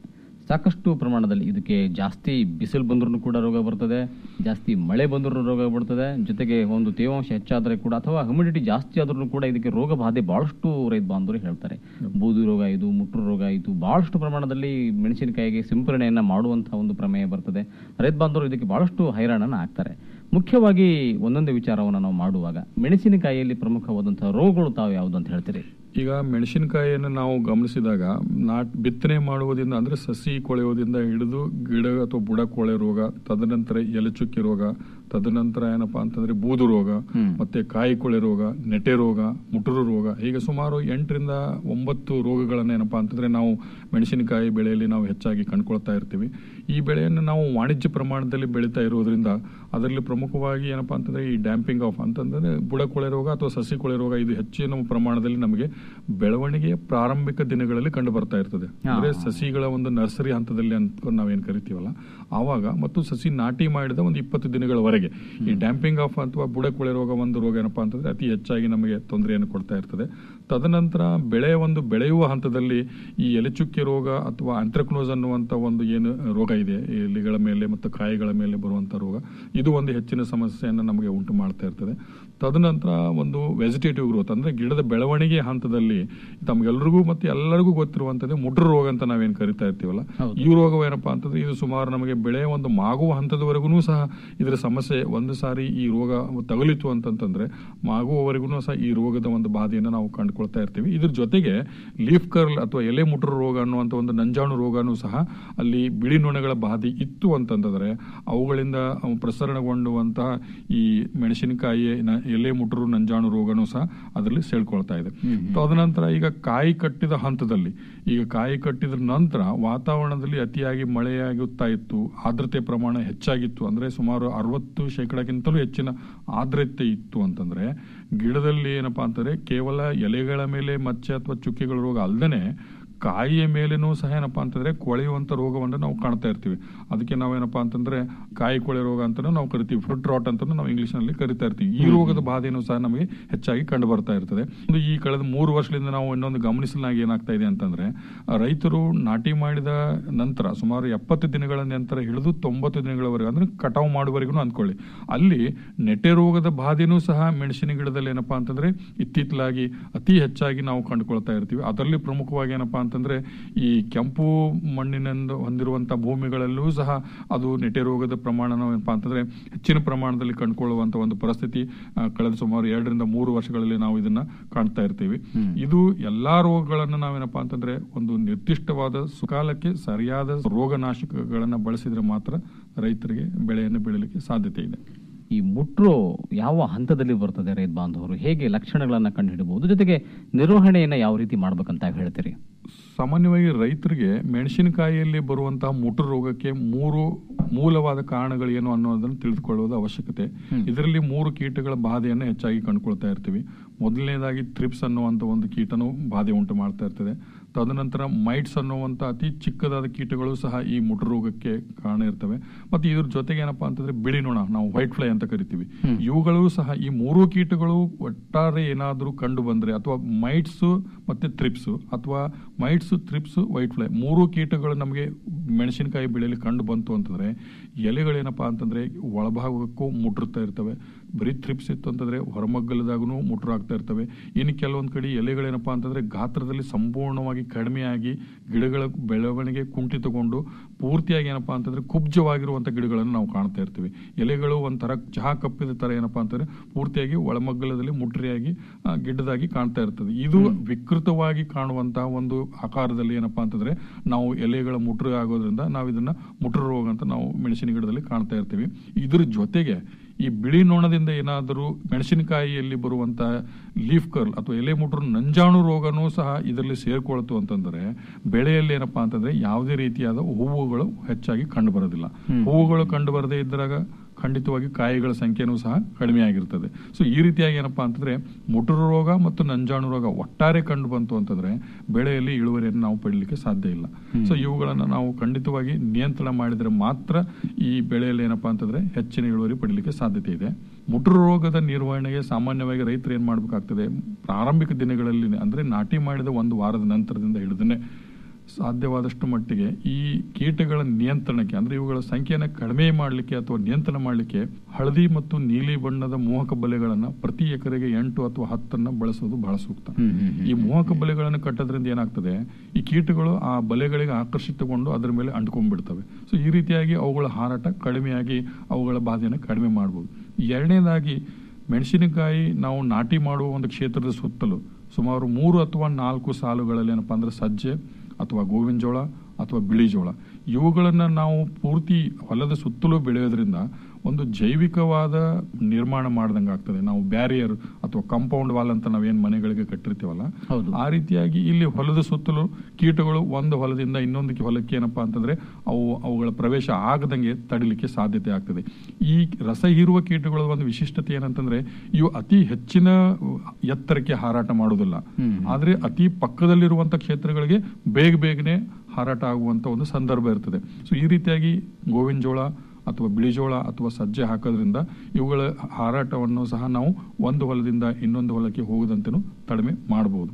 ಸಾಕಷ್ಟು ಪ್ರಮಾಣದಲ್ಲಿ ಇದಕ್ಕೆ ಜಾಸ್ತಿ ಬಿಸಿಲು ಬಂದ್ರೂ ಕೂಡ ರೋಗ ಬರ್ತದೆ ಜಾಸ್ತಿ ಮಳೆ ಬಂದ್ರೂ ರೋಗ ಬರ್ತದೆ ಜೊತೆಗೆ ಒಂದು ತೇವಾಂಶ ಹೆಚ್ಚಾದರೆ ಕೂಡ ಅಥವಾ ಹ್ಯುಮಿಡಿಟಿ ಜಾಸ್ತಿ ಆದ್ರೂ ಕೂಡ ಇದಕ್ಕೆ ರೋಗ ಬಾಧೆ ಬಹಳಷ್ಟು ರೈತ ಬಾಂಧವರು ಹೇಳ್ತಾರೆ ಬೂದು ರೋಗ ಇದು ಮುಟ್ರು ರೋಗ ಇದು ಬಹಳಷ್ಟು ಪ್ರಮಾಣದಲ್ಲಿ ಮೆಣಸಿನಕಾಯಿಗೆ ಸಿಂಪರಣೆಯನ್ನ ಮಾಡುವಂತಹ ಒಂದು ಪ್ರಮೇಯ ಬರ್ತದೆ ರೈತ ಬಾಂಧವರು ಇದಕ್ಕೆ ಬಹಳಷ್ಟು ಹೈರಾಣನ ಆಗ್ತಾರೆ ಮುಖ್ಯವಾಗಿ ಒಂದೊಂದೇ ವಿಚಾರವನ್ನು ನಾವು ಮಾಡುವಾಗ ಮೆಣಸಿನಕಾಯಿಯಲ್ಲಿ ಪ್ರಮುಖವಾದಂತಹ ರೋಗಗಳು ತಾವು ಯಾವುದು ಅಂತ ಹೇಳ್ತೀರಿ ಈಗ ಮೆಣಸಿನಕಾಯಿಯನ್ನು ನಾವು ಗಮನಿಸಿದಾಗ ನಾಟ್ ಬಿತ್ತನೆ ಮಾಡುವುದರಿಂದ ಅಂದ್ರೆ ಸಸಿ ಕೊಳೆಯೋದ್ರಿಂದ ಹಿಡಿದು ಗಿಡ ಅಥವಾ ಬುಡ ಕೊಳೆ ರೋಗ ತದನಂತರ ಎಲೆ ಚುಕ್ಕಿ ರೋಗ ತದನಂತರ ಏನಪ್ಪಾ ಅಂತಂದ್ರೆ ಬೂದು ರೋಗ ಮತ್ತೆ ಕಾಯಿ ಕೊಳೆ ರೋಗ ನೆಟೆ ರೋಗ ಮುಟುರು ರೋಗ ಹೀಗೆ ಸುಮಾರು ಎಂಟರಿಂದ ಒಂಬತ್ತು ರೋಗಗಳನ್ನ ಏನಪ್ಪಾ ಅಂತಂದ್ರೆ ನಾವು ಮೆಣಸಿನಕಾಯಿ ಬೆಳೆಯಲ್ಲಿ ನಾವು ಹೆಚ್ಚಾಗಿ ಕಂಡುಕೊಳ್ತಾ ಇರ್ತೀವಿ ಈ ಬೆಳೆಯನ್ನು ನಾವು ವಾಣಿಜ್ಯ ಪ್ರಮಾಣದಲ್ಲಿ ಬೆಳೀತಾ ಇರೋದ್ರಿಂದ ಅದರಲ್ಲಿ ಪ್ರಮುಖವಾಗಿ ಏನಪ್ಪಾ ಅಂತಂದ್ರೆ ಈ ಡ್ಯಾಂಪಿಂಗ್ ಆಫ್ ಅಂತಂದ್ರೆ ಬುಡ ಕೊಳೆ ರೋಗ ಅಥವಾ ಸಸಿ ಕೊಳೆ ರೋಗ ಇದು ಹೆಚ್ಚಿನ ಪ್ರಮಾಣದಲ್ಲಿ ನಮಗೆ ಬೆಳವಣಿಗೆಯ ಪ್ರಾರಂಭಿಕ ದಿನಗಳಲ್ಲಿ ಕಂಡು ಬರ್ತಾ ಇರ್ತದೆ ಅಂದ್ರೆ ಸಸಿಗಳ ಒಂದು ನರ್ಸರಿ ಹಂತದಲ್ಲಿ ಅನ್ಕೊಂಡು ನಾವೇನ್ ಕರಿತೀವಲ್ಲ ಆವಾಗ ಮತ್ತು ಸಸಿ ನಾಟಿ ಮಾಡಿದ ಒಂದು ಇಪ್ಪತ್ತು ದಿನಗಳವರೆಗೆ ಈ ಡ್ಯಾಂಪಿಂಗ್ ಆಫ್ ಅಥವಾ ಬುಡ ಕೊಳೆ ರೋಗ ಒಂದು ರೋಗ ಏನಪ್ಪಾ ಅಂತಂದ್ರೆ ಅತಿ ಹೆಚ್ಚಾಗಿ ನಮಗೆ ತೊಂದರೆಯನ್ನು ಕೊಡ್ತಾ ಇರ್ತದೆ ತದನಂತರ ಬೆಳೆ ಒಂದು ಬೆಳೆಯುವ ಹಂತದಲ್ಲಿ ಈ ಎಲೆಚುಕ್ಕೆ ರೋಗ ಅಥವಾ ಆಂಟ್ರಕ್ನೋಸ್ ಅನ್ನುವಂತ ಒಂದು ಏನು ರೋಗ ಇದೆ ಈ ಎಲೆಗಳ ಮೇಲೆ ಮತ್ತು ಕಾಯಿಗಳ ಮೇಲೆ ಬರುವಂತ ರೋಗ ಇದು ಒಂದು ಹೆಚ್ಚಿನ ಸಮಸ್ಯೆಯನ್ನು ನಮಗೆ ಉಂಟು ಮಾಡ್ತಾ ಇರ್ತದೆ ತದನಂತರ ಒಂದು ವೆಜಿಟೇಟಿವ್ ಗ್ರೋತ್ ಅಂದ್ರೆ ಗಿಡದ ಬೆಳವಣಿಗೆ ಹಂತದಲ್ಲಿ ತಮ್ಗೆಲ್ರಿಗೂ ಮತ್ತೆ ಎಲ್ಲರಿಗೂ ಗೊತ್ತಿರುವಂತದ್ದು ಮುಡ್ರು ರೋಗ ಅಂತ ನಾವೇನ್ ಕರಿತಾ ಇರ್ತೀವಲ್ಲ ಈ ರೋಗವೇನಪ್ಪಾ ಅಂತಂದ್ರೆ ಇದು ಸುಮಾರು ನಮಗೆ ಬೆಳೆ ಒಂದು ಮಾಗುವ ಹಂತದವರೆಗೂ ಸಹ ಇದರ ಸಮಸ್ಯೆ ಒಂದು ಸಾರಿ ಈ ರೋಗ ತಗುಲಿತು ಅಂತಂತಂದ್ರೆ ಮಾಗುವವರೆಗೂ ಸಹ ಈ ರೋಗದ ಒಂದು ಬಾಧೆಯನ್ನು ನಾವು ಕಂಡುಕೊಳ್ತಾ ಇರ್ತೀವಿ ಇದ್ರ ಜೊತೆಗೆ ಲೀಫ್ ಕರ್ಲ್ ಅಥವಾ ಎಲೆ ಮುಟ್ರು ರೋಗ ಅನ್ನುವಂತ ಒಂದು ನಂಜಾಣು ರೋಗನೂ ಸಹ ಅಲ್ಲಿ ಬಿಳಿ ನೊಣಗಳ ಬಾಧೆ ಇತ್ತು ಅಂತಂದ್ರೆ ಅವುಗಳಿಂದ ಪ್ರಸರಣಗೊಂಡುವಂತಹ ಈ ಮೆಣಸಿನಕಾಯಿ ನ- ಎಲೆ ಮುಟ್ರು ನಂಜಾಣು ರೋಗನೂ ಸಹ ಅದರಲ್ಲಿ ಸೇಳ್ಕೊಳ್ತಾ ಇದೆ ತದನಂತರ ಈಗ ಕಾಯಿ ಕಟ್ಟಿದ ಹಂತದಲ್ಲಿ ಈಗ ಕಾಯಿ ಕಟ್ಟಿದ ನಂತರ ವಾತಾವರಣದಲ್ಲಿ ಅತಿಯಾಗಿ ಮಳೆಯಾಗುತ್ತಾ ಇತ್ತು ಆರ್ದ್ರತೆ ಪ್ರಮಾಣ ಹೆಚ್ಚಾಗಿತ್ತು ಅಂದ್ರೆ ಸುಮಾರು ಅರವತ್ತು ಶೇಕಡಕ್ಕಿಂತಲೂ ಹೆಚ್ಚಿನ ಆರ್ದ್ರತೆ ಇತ್ತು ಅಂತಂದ್ರೆ ಗಿಡದಲ್ಲಿ ಏನಪ್ಪಾ ಅಂತಂದ್ರೆ ಕೇವಲ ಎಲೆಗಳ ಮೇಲೆ ಮಚ್ಚೆ ಅಥವಾ ಚುಕ್ಕೆಗಳ ರೋಗ ಅಲ್ಲದೆ ಕಾಯಿಯ ಮೇಲೇನೂ ಸಹ ಏನಪ್ಪಾ ಅಂತಂದ್ರೆ ಕೊಳೆಯುವಂತ ರೋಗವನ್ನು ನಾವು ಕಾಣ್ತಾ ಇರ್ತೀವಿ ಅದಕ್ಕೆ ನಾವೇನಪ್ಪಾ ಅಂತಂದ್ರೆ ಕಾಯಿ ಕೊಳೆ ರೋಗ ಅಂತಾನು ನಾವು ಕರಿತೀವಿ ಫ್ರೂಟ್ ರಾಟ್ ಅಂತ ನಾವು ಇಂಗ್ಲಿಷ್ ನಲ್ಲಿ ಕರಿತಾ ಇರ್ತೀವಿ ಈ ರೋಗದ ಬಾಧೆನೂ ಸಹ ನಮಗೆ ಹೆಚ್ಚಾಗಿ ಕಂಡು ಬರ್ತಾ ಇರ್ತದೆ ಒಂದು ಈ ಕಳೆದ ಮೂರು ವರ್ಷದಿಂದ ನಾವು ಇನ್ನೊಂದು ಗಮನಿಸಲಾಗಿ ಏನಾಗ್ತಾ ಇದೆ ಅಂತಂದ್ರೆ ಆ ರೈತರು ನಾಟಿ ಮಾಡಿದ ನಂತರ ಸುಮಾರು ಎಪ್ಪತ್ತು ದಿನಗಳ ನಂತರ ಹಿಡಿದು ತೊಂಬತ್ತು ದಿನಗಳವರೆಗೆ ಅಂದ್ರೆ ಕಟಾವು ಮಾಡುವವರೆಗೂ ಅಂದ್ಕೊಳ್ಳಿ ಅಲ್ಲಿ ನೆಟೆ ರೋಗದ ಬಾಧೆನೂ ಸಹ ಮೆಣಸಿನ ಗಿಡದಲ್ಲಿ ಏನಪ್ಪಾ ಅಂತಂದ್ರೆ ಇತ್ತಿತ್ತಲಾಗಿ ಅತಿ ಹೆಚ್ಚಾಗಿ ನಾವು ಕಂಡುಕೊಳ್ತಾ ಇರ್ತೀವಿ ಅದರಲ್ಲಿ ಪ್ರಮುಖವಾಗಿ ಏನಪ್ಪಾ ಅಂತಂದ್ರೆ ಈ ಕೆಂಪು ಮಣ್ಣಿನಿಂದ ಹೊಂದಿರುವಂತಹ ಭೂಮಿಗಳಲ್ಲೂ ಸಹ ಅದು ನೆಟೆ ರೋಗದ ಪ್ರಮಾಣ ನಾವು ಏನಪ್ಪಾ ಅಂತಂದ್ರೆ ಹೆಚ್ಚಿನ ಪ್ರಮಾಣದಲ್ಲಿ ಕಂಡುಕೊಳ್ಳುವಂತ ಒಂದು ಪರಿಸ್ಥಿತಿ ಆ, ಕಳೆದ ಸುಮಾರು ಎರಡರಿಂದ ಮೂರು ವರ್ಷಗಳಲ್ಲಿ ನಾವು ಇದನ್ನ ಕಾಣ್ತಾ ಇರ್ತೀವಿ ಇದು ಎಲ್ಲಾ ರೋಗಗಳನ್ನ ನಾವೇನಪ್ಪಾ ಅಂತಂದ್ರೆ ಒಂದು ನಿರ್ದಿಷ್ಟವಾದ ಸುಕಾಲಕ್ಕೆ ಸರಿಯಾದ ರೋಗನಾಶಕಗಳನ್ನ ಬಳಸಿದ್ರೆ ಮಾತ್ರ ರೈತರಿಗೆ ಬೆಳೆಯನ್ನು ಬೆಳಲಿಕ್ಕೆ ಸಾಧ್ಯತೆ ಇದೆ ಈ ಮುಟ್ರೋ ಯಾವ ಹಂತದಲ್ಲಿ ಬರ್ತದೆ ರೈತ ಬಾಂಧವರು ಹೇಗೆ ಲಕ್ಷಣಗಳನ್ನ ಕಂಡುಹಿಡಬಹುದು ಜೊತೆಗೆ ನಿರ್ವಹಣೆಯನ್ನ ಯಾವ ರೀತಿ ಮಾಡ್ಬೇಕಂತ ಹೇಳ್ತೀರಿ ಸಾಮಾನ್ಯವಾಗಿ ರೈತರಿಗೆ ಮೆಣಸಿನಕಾಯಿಯಲ್ಲಿ ಬರುವಂತಹ ಮುಟು ರೋಗಕ್ಕೆ ಮೂರು ಮೂಲವಾದ ಕಾರಣಗಳು ಏನು ಅನ್ನೋದನ್ನು ತಿಳಿದುಕೊಳ್ಳುವುದು ಅವಶ್ಯಕತೆ ಇದರಲ್ಲಿ ಮೂರು ಕೀಟಗಳ ಬಾಧೆಯನ್ನು ಹೆಚ್ಚಾಗಿ ಕಂಡುಕೊಳ್ತಾ ಇರ್ತೀವಿ ಮೊದಲನೇದಾಗಿ ಥ್ರಿಪ್ಸ್ ಅನ್ನುವಂಥ ಒಂದು ಕೀಟನು ಬಾಧೆ ಉಂಟು ಮಾಡ್ತಾ ಇರ್ತದೆ ತದನಂತರ ಮೈಟ್ಸ್ ಅನ್ನುವಂಥ ಅತಿ ಚಿಕ್ಕದಾದ ಕೀಟಗಳು ಸಹ ಈ ಮುಟು ರೋಗಕ್ಕೆ ಕಾರಣ ಇರ್ತವೆ ಮತ್ತೆ ಇದ್ರ ಜೊತೆಗೆ ಏನಪ್ಪಾ ಅಂತಂದ್ರೆ ಬಿಳಿ ನೊಣ ನಾವು ವೈಟ್ ಫ್ಲೈ ಅಂತ ಕರಿತೀವಿ ಇವುಗಳು ಸಹ ಈ ಮೂರು ಕೀಟಗಳು ಒಟ್ಟಾರೆ ಏನಾದರೂ ಕಂಡು ಬಂದ್ರೆ ಅಥವಾ ಮೈಟ್ಸ್ ಮತ್ತೆ ಥ್ರಿಪ್ಸ್ ಅಥವಾ ಮೈಟ್ಸ್ ಥ್ರಿಪ್ಸ್ ವೈಟ್ ಫ್ಲೈ ಮೂರು ಕೀಟಗಳು ನಮಗೆ ಮೆಣಸಿನಕಾಯಿ ಬೆಳೆಯಲ್ಲಿ ಕಂಡು ಬಂತು ಅಂತಂದ್ರೆ ಎಲೆಗಳೇನಪ್ಪಾ ಅಂತಂದ್ರೆ ಒಳಭಾಗಕ್ಕೂ ಮುಟ್ಟಿರ್ತಾ ಇರ್ತವೆ ಬರೀ ಥ್ರಿಪ್ಸ್ ಇತ್ತು ಅಂತಂದ್ರೆ ಹೊರಮಗ್ಗಲದಾಗೂ ಮುಟ್ರಾಗ್ತಾ ಇರ್ತವೆ ಇನ್ನು ಕೆಲವೊಂದ್ ಕಡೆ ಎಲೆಗಳೇನಪ್ಪಾ ಅಂತಂದ್ರೆ ಗಾತ್ರದಲ್ಲಿ ಸಂಪೂರ್ಣವಾಗಿ ಕಡಿಮೆಯಾಗಿ ಗಿಡಗಳ ಬೆಳವಣಿಗೆ ಕುಂಠಿತಗೊಂಡು ಪೂರ್ತಿಯಾಗಿ ಏನಪ್ಪಾ ಅಂತಂದ್ರೆ ಕುಬ್ಜವಾಗಿರುವಂತ ಗಿಡಗಳನ್ನು ನಾವು ಕಾಣ್ತಾ ಇರ್ತೀವಿ ಎಲೆಗಳು ಒಂಥರ ಚಹಾ ಕಪ್ಪಿದ ತರ ಏನಪ್ಪಾ ಅಂತಂದ್ರೆ ಪೂರ್ತಿಯಾಗಿ ಒಳಮಗ್ಗಲದಲ್ಲಿ ಮುಟ್ರಿಯಾಗಿ ಆ, ಗಿಡ್ಡದಾಗಿ ಕಾಣ್ತಾ ಇರ್ತದೆ ಇದು ವಿಕೃತವಾಗಿ ಕಾಣುವಂತಹ ಒಂದು ಆಕಾರದಲ್ಲಿ ಏನಪ್ಪಾ ಅಂತಂದ್ರೆ ನಾವು ಎಲೆಗಳ ಮುಟ್ರು ಆಗೋದ್ರಿಂದ ನಾವು ಇದನ್ನ ಮುಟ್ರು ರೋಗ ಅಂತ ನಾವು ಮೆಣಸಿನ ಗಿಡದಲ್ಲಿ ಕಾಣ್ತಾ ಇರ್ತೀವಿ ಇದ್ರ ಜೊತೆಗೆ ಈ ಬಿಳಿ ನೊಣದಿಂದ ಏನಾದರೂ ಮೆಣಸಿನಕಾಯಿಯಲ್ಲಿ ಬರುವಂತಹ ಲೀಫ್ ಕರ್ಲ್ ಅಥವಾ ಎಲೆ ಮುಟ್ರು ನಂಜಾಣು ರೋಗನೂ ಸಹ ಇದರಲ್ಲಿ ಸೇರ್ಕೊಳ್ತು ಅಂತಂದ್ರೆ ಬೆಳೆಯಲ್ಲಿ ಏನಪ್ಪಾ ಅಂತಂದ್ರೆ ಯಾವುದೇ ರೀತಿಯಾದ ಹೂವುಗಳು ಹೆಚ್ಚಾಗಿ ಕಂಡು ಬರೋದಿಲ್ಲ ಹೂವುಗಳು ಕಂಡು ಬರದೇ ಇದ್ದಾಗ ಖಂಡಿತವಾಗಿ ಕಾಯಿಗಳ ಸಂಖ್ಯೆನೂ ಸಹ ಕಡಿಮೆ ಆಗಿರ್ತದೆ ಸೊ ಈ ರೀತಿಯಾಗಿ ಏನಪ್ಪಾ ಅಂತಂದ್ರೆ ಮುಟುರು ರೋಗ ಮತ್ತು ನಂಜಾಣು ರೋಗ ಒಟ್ಟಾರೆ ಕಂಡು ಬಂತು ಅಂತಂದ್ರೆ ಬೆಳೆಯಲ್ಲಿ ಇಳುವರಿಯನ್ನು ನಾವು ಪಡೀಲಿಕ್ಕೆ ಸಾಧ್ಯ ಇಲ್ಲ ಸೊ ಇವುಗಳನ್ನ ನಾವು ಖಂಡಿತವಾಗಿ ನಿಯಂತ್ರಣ ಮಾಡಿದ್ರೆ ಮಾತ್ರ ಈ ಬೆಳೆಯಲ್ಲಿ ಏನಪ್ಪಾ ಅಂತಂದ್ರೆ ಹೆಚ್ಚಿನ ಇಳುವರಿ ಪಡೀಲಿಕ್ಕೆ ಸಾಧ್ಯತೆ ಇದೆ ಮುಟುರು ರೋಗದ ನಿರ್ವಹಣೆಗೆ ಸಾಮಾನ್ಯವಾಗಿ ರೈತರು ಏನ್ ಮಾಡ್ಬೇಕಾಗ್ತದೆ ಪ್ರಾರಂಭಿಕ ದಿನಗಳಲ್ಲಿ ಅಂದ್ರೆ ನಾಟಿ ಮಾಡಿದ ಒಂದು ವಾರದ ನಂತರದಿಂದ ಹಿಡಿದನೆ ಸಾಧ್ಯವಾದಷ್ಟು ಮಟ್ಟಿಗೆ ಈ ಕೀಟಗಳ ನಿಯಂತ್ರಣಕ್ಕೆ ಅಂದ್ರೆ ಇವುಗಳ ಸಂಖ್ಯೆಯನ್ನು ಕಡಿಮೆ ಮಾಡಲಿಕ್ಕೆ ಅಥವಾ ನಿಯಂತ್ರಣ ಮಾಡಲಿಕ್ಕೆ ಹಳದಿ ಮತ್ತು ನೀಲಿ ಬಣ್ಣದ ಮೋಹಕ ಬಲೆಗಳನ್ನ ಪ್ರತಿ ಎಕರೆಗೆ ಎಂಟು ಅಥವಾ ಹತ್ತನ್ನ ಬಳಸೋದು ಬಹಳ ಸೂಕ್ತ ಈ ಮೋಹಕ ಬಲೆಗಳನ್ನು ಕಟ್ಟೋದ್ರಿಂದ ಏನಾಗ್ತದೆ ಈ ಕೀಟಗಳು ಆ ಬಲೆಗಳಿಗೆ ಆಕರ್ಷಿತಗೊಂಡು ಅದರ ಮೇಲೆ ಅಂಟ್ಕೊಂಡ್ಬಿಡ್ತವೆ ಸೊ ಈ ರೀತಿಯಾಗಿ ಅವುಗಳ ಹಾರಾಟ ಕಡಿಮೆಯಾಗಿ ಅವುಗಳ ಬಾಧೆಯನ್ನು ಕಡಿಮೆ ಮಾಡ್ಬೋದು ಎರಡನೇದಾಗಿ ಮೆಣಸಿನಕಾಯಿ ನಾವು ನಾಟಿ ಮಾಡುವ ಒಂದು ಕ್ಷೇತ್ರದ ಸುತ್ತಲೂ ಸುಮಾರು ಮೂರು ಅಥವಾ ನಾಲ್ಕು ಸಾಲುಗಳಲ್ಲಿ ಏನಪ್ಪಾ ಅಂದ್ರೆ ಸಜ್ಜೆ ಅಥವಾ ಗೋವಿನ ಜೋಳ ಅಥವಾ ಬಿಳಿ ಜೋಳ ಇವುಗಳನ್ನ ನಾವು ಪೂರ್ತಿ ಹೊಲದ ಸುತ್ತಲೂ ಬೆಳೆಯೋದ್ರಿಂದ ಒಂದು ಜೈವಿಕವಾದ ನಿರ್ಮಾಣ ಮಾಡ್ದಂಗೆ ಆಗ್ತದೆ ನಾವು ಬ್ಯಾರಿಯರ್ ಅಥವಾ ಕಾಂಪೌಂಡ್ ವಾಲ್ ಅಂತ ನಾವೇನ್ ಮನೆಗಳಿಗೆ ಕಟ್ಟಿರ್ತೀವಲ್ಲ ಆ ರೀತಿಯಾಗಿ ಇಲ್ಲಿ ಹೊಲದ ಸುತ್ತಲೂ ಕೀಟಗಳು ಒಂದು ಹೊಲದಿಂದ ಇನ್ನೊಂದು ಹೊಲಕ್ಕೆ ಏನಪ್ಪಾ ಅಂತಂದ್ರೆ ಅವು ಅವುಗಳ ಪ್ರವೇಶ ಆಗದಂಗೆ ತಡಿಲಿಕ್ಕೆ ಸಾಧ್ಯತೆ ಆಗ್ತದೆ ಈ ರಸ ಹೀರುವ ಕೀಟಗಳ ಒಂದು ವಿಶಿಷ್ಟತೆ ಏನಂತಂದ್ರೆ ಇವು ಅತಿ ಹೆಚ್ಚಿನ ಎತ್ತರಕ್ಕೆ ಹಾರಾಟ ಮಾಡುವುದಿಲ್ಲ ಆದ್ರೆ ಅತಿ ಪಕ್ಕದಲ್ಲಿರುವಂತ ಕ್ಷೇತ್ರಗಳಿಗೆ ಬೇಗ ಬೇಗನೆ ಹಾರಾಟ ಆಗುವಂತ ಒಂದು ಸಂದರ್ಭ ಇರ್ತದೆ ಸೊ ಈ ರೀತಿಯಾಗಿ ಗೋವಿನ ಜೋಳ ಅಥವಾ ಬಿಳಿ ಜೋಳ ಅಥವಾ ಸಜ್ಜೆ ಹಾಕೋದ್ರಿಂದ ಇವುಗಳ ಹಾರಾಟವನ್ನು ಸಹ ನಾವು ಒಂದು ಹೊಲದಿಂದ ಇನ್ನೊಂದು ಹೊಲಕ್ಕೆ ಹೋಗದಂತೆನೂ ಕಡಿಮೆ ಮಾಡಬಹುದು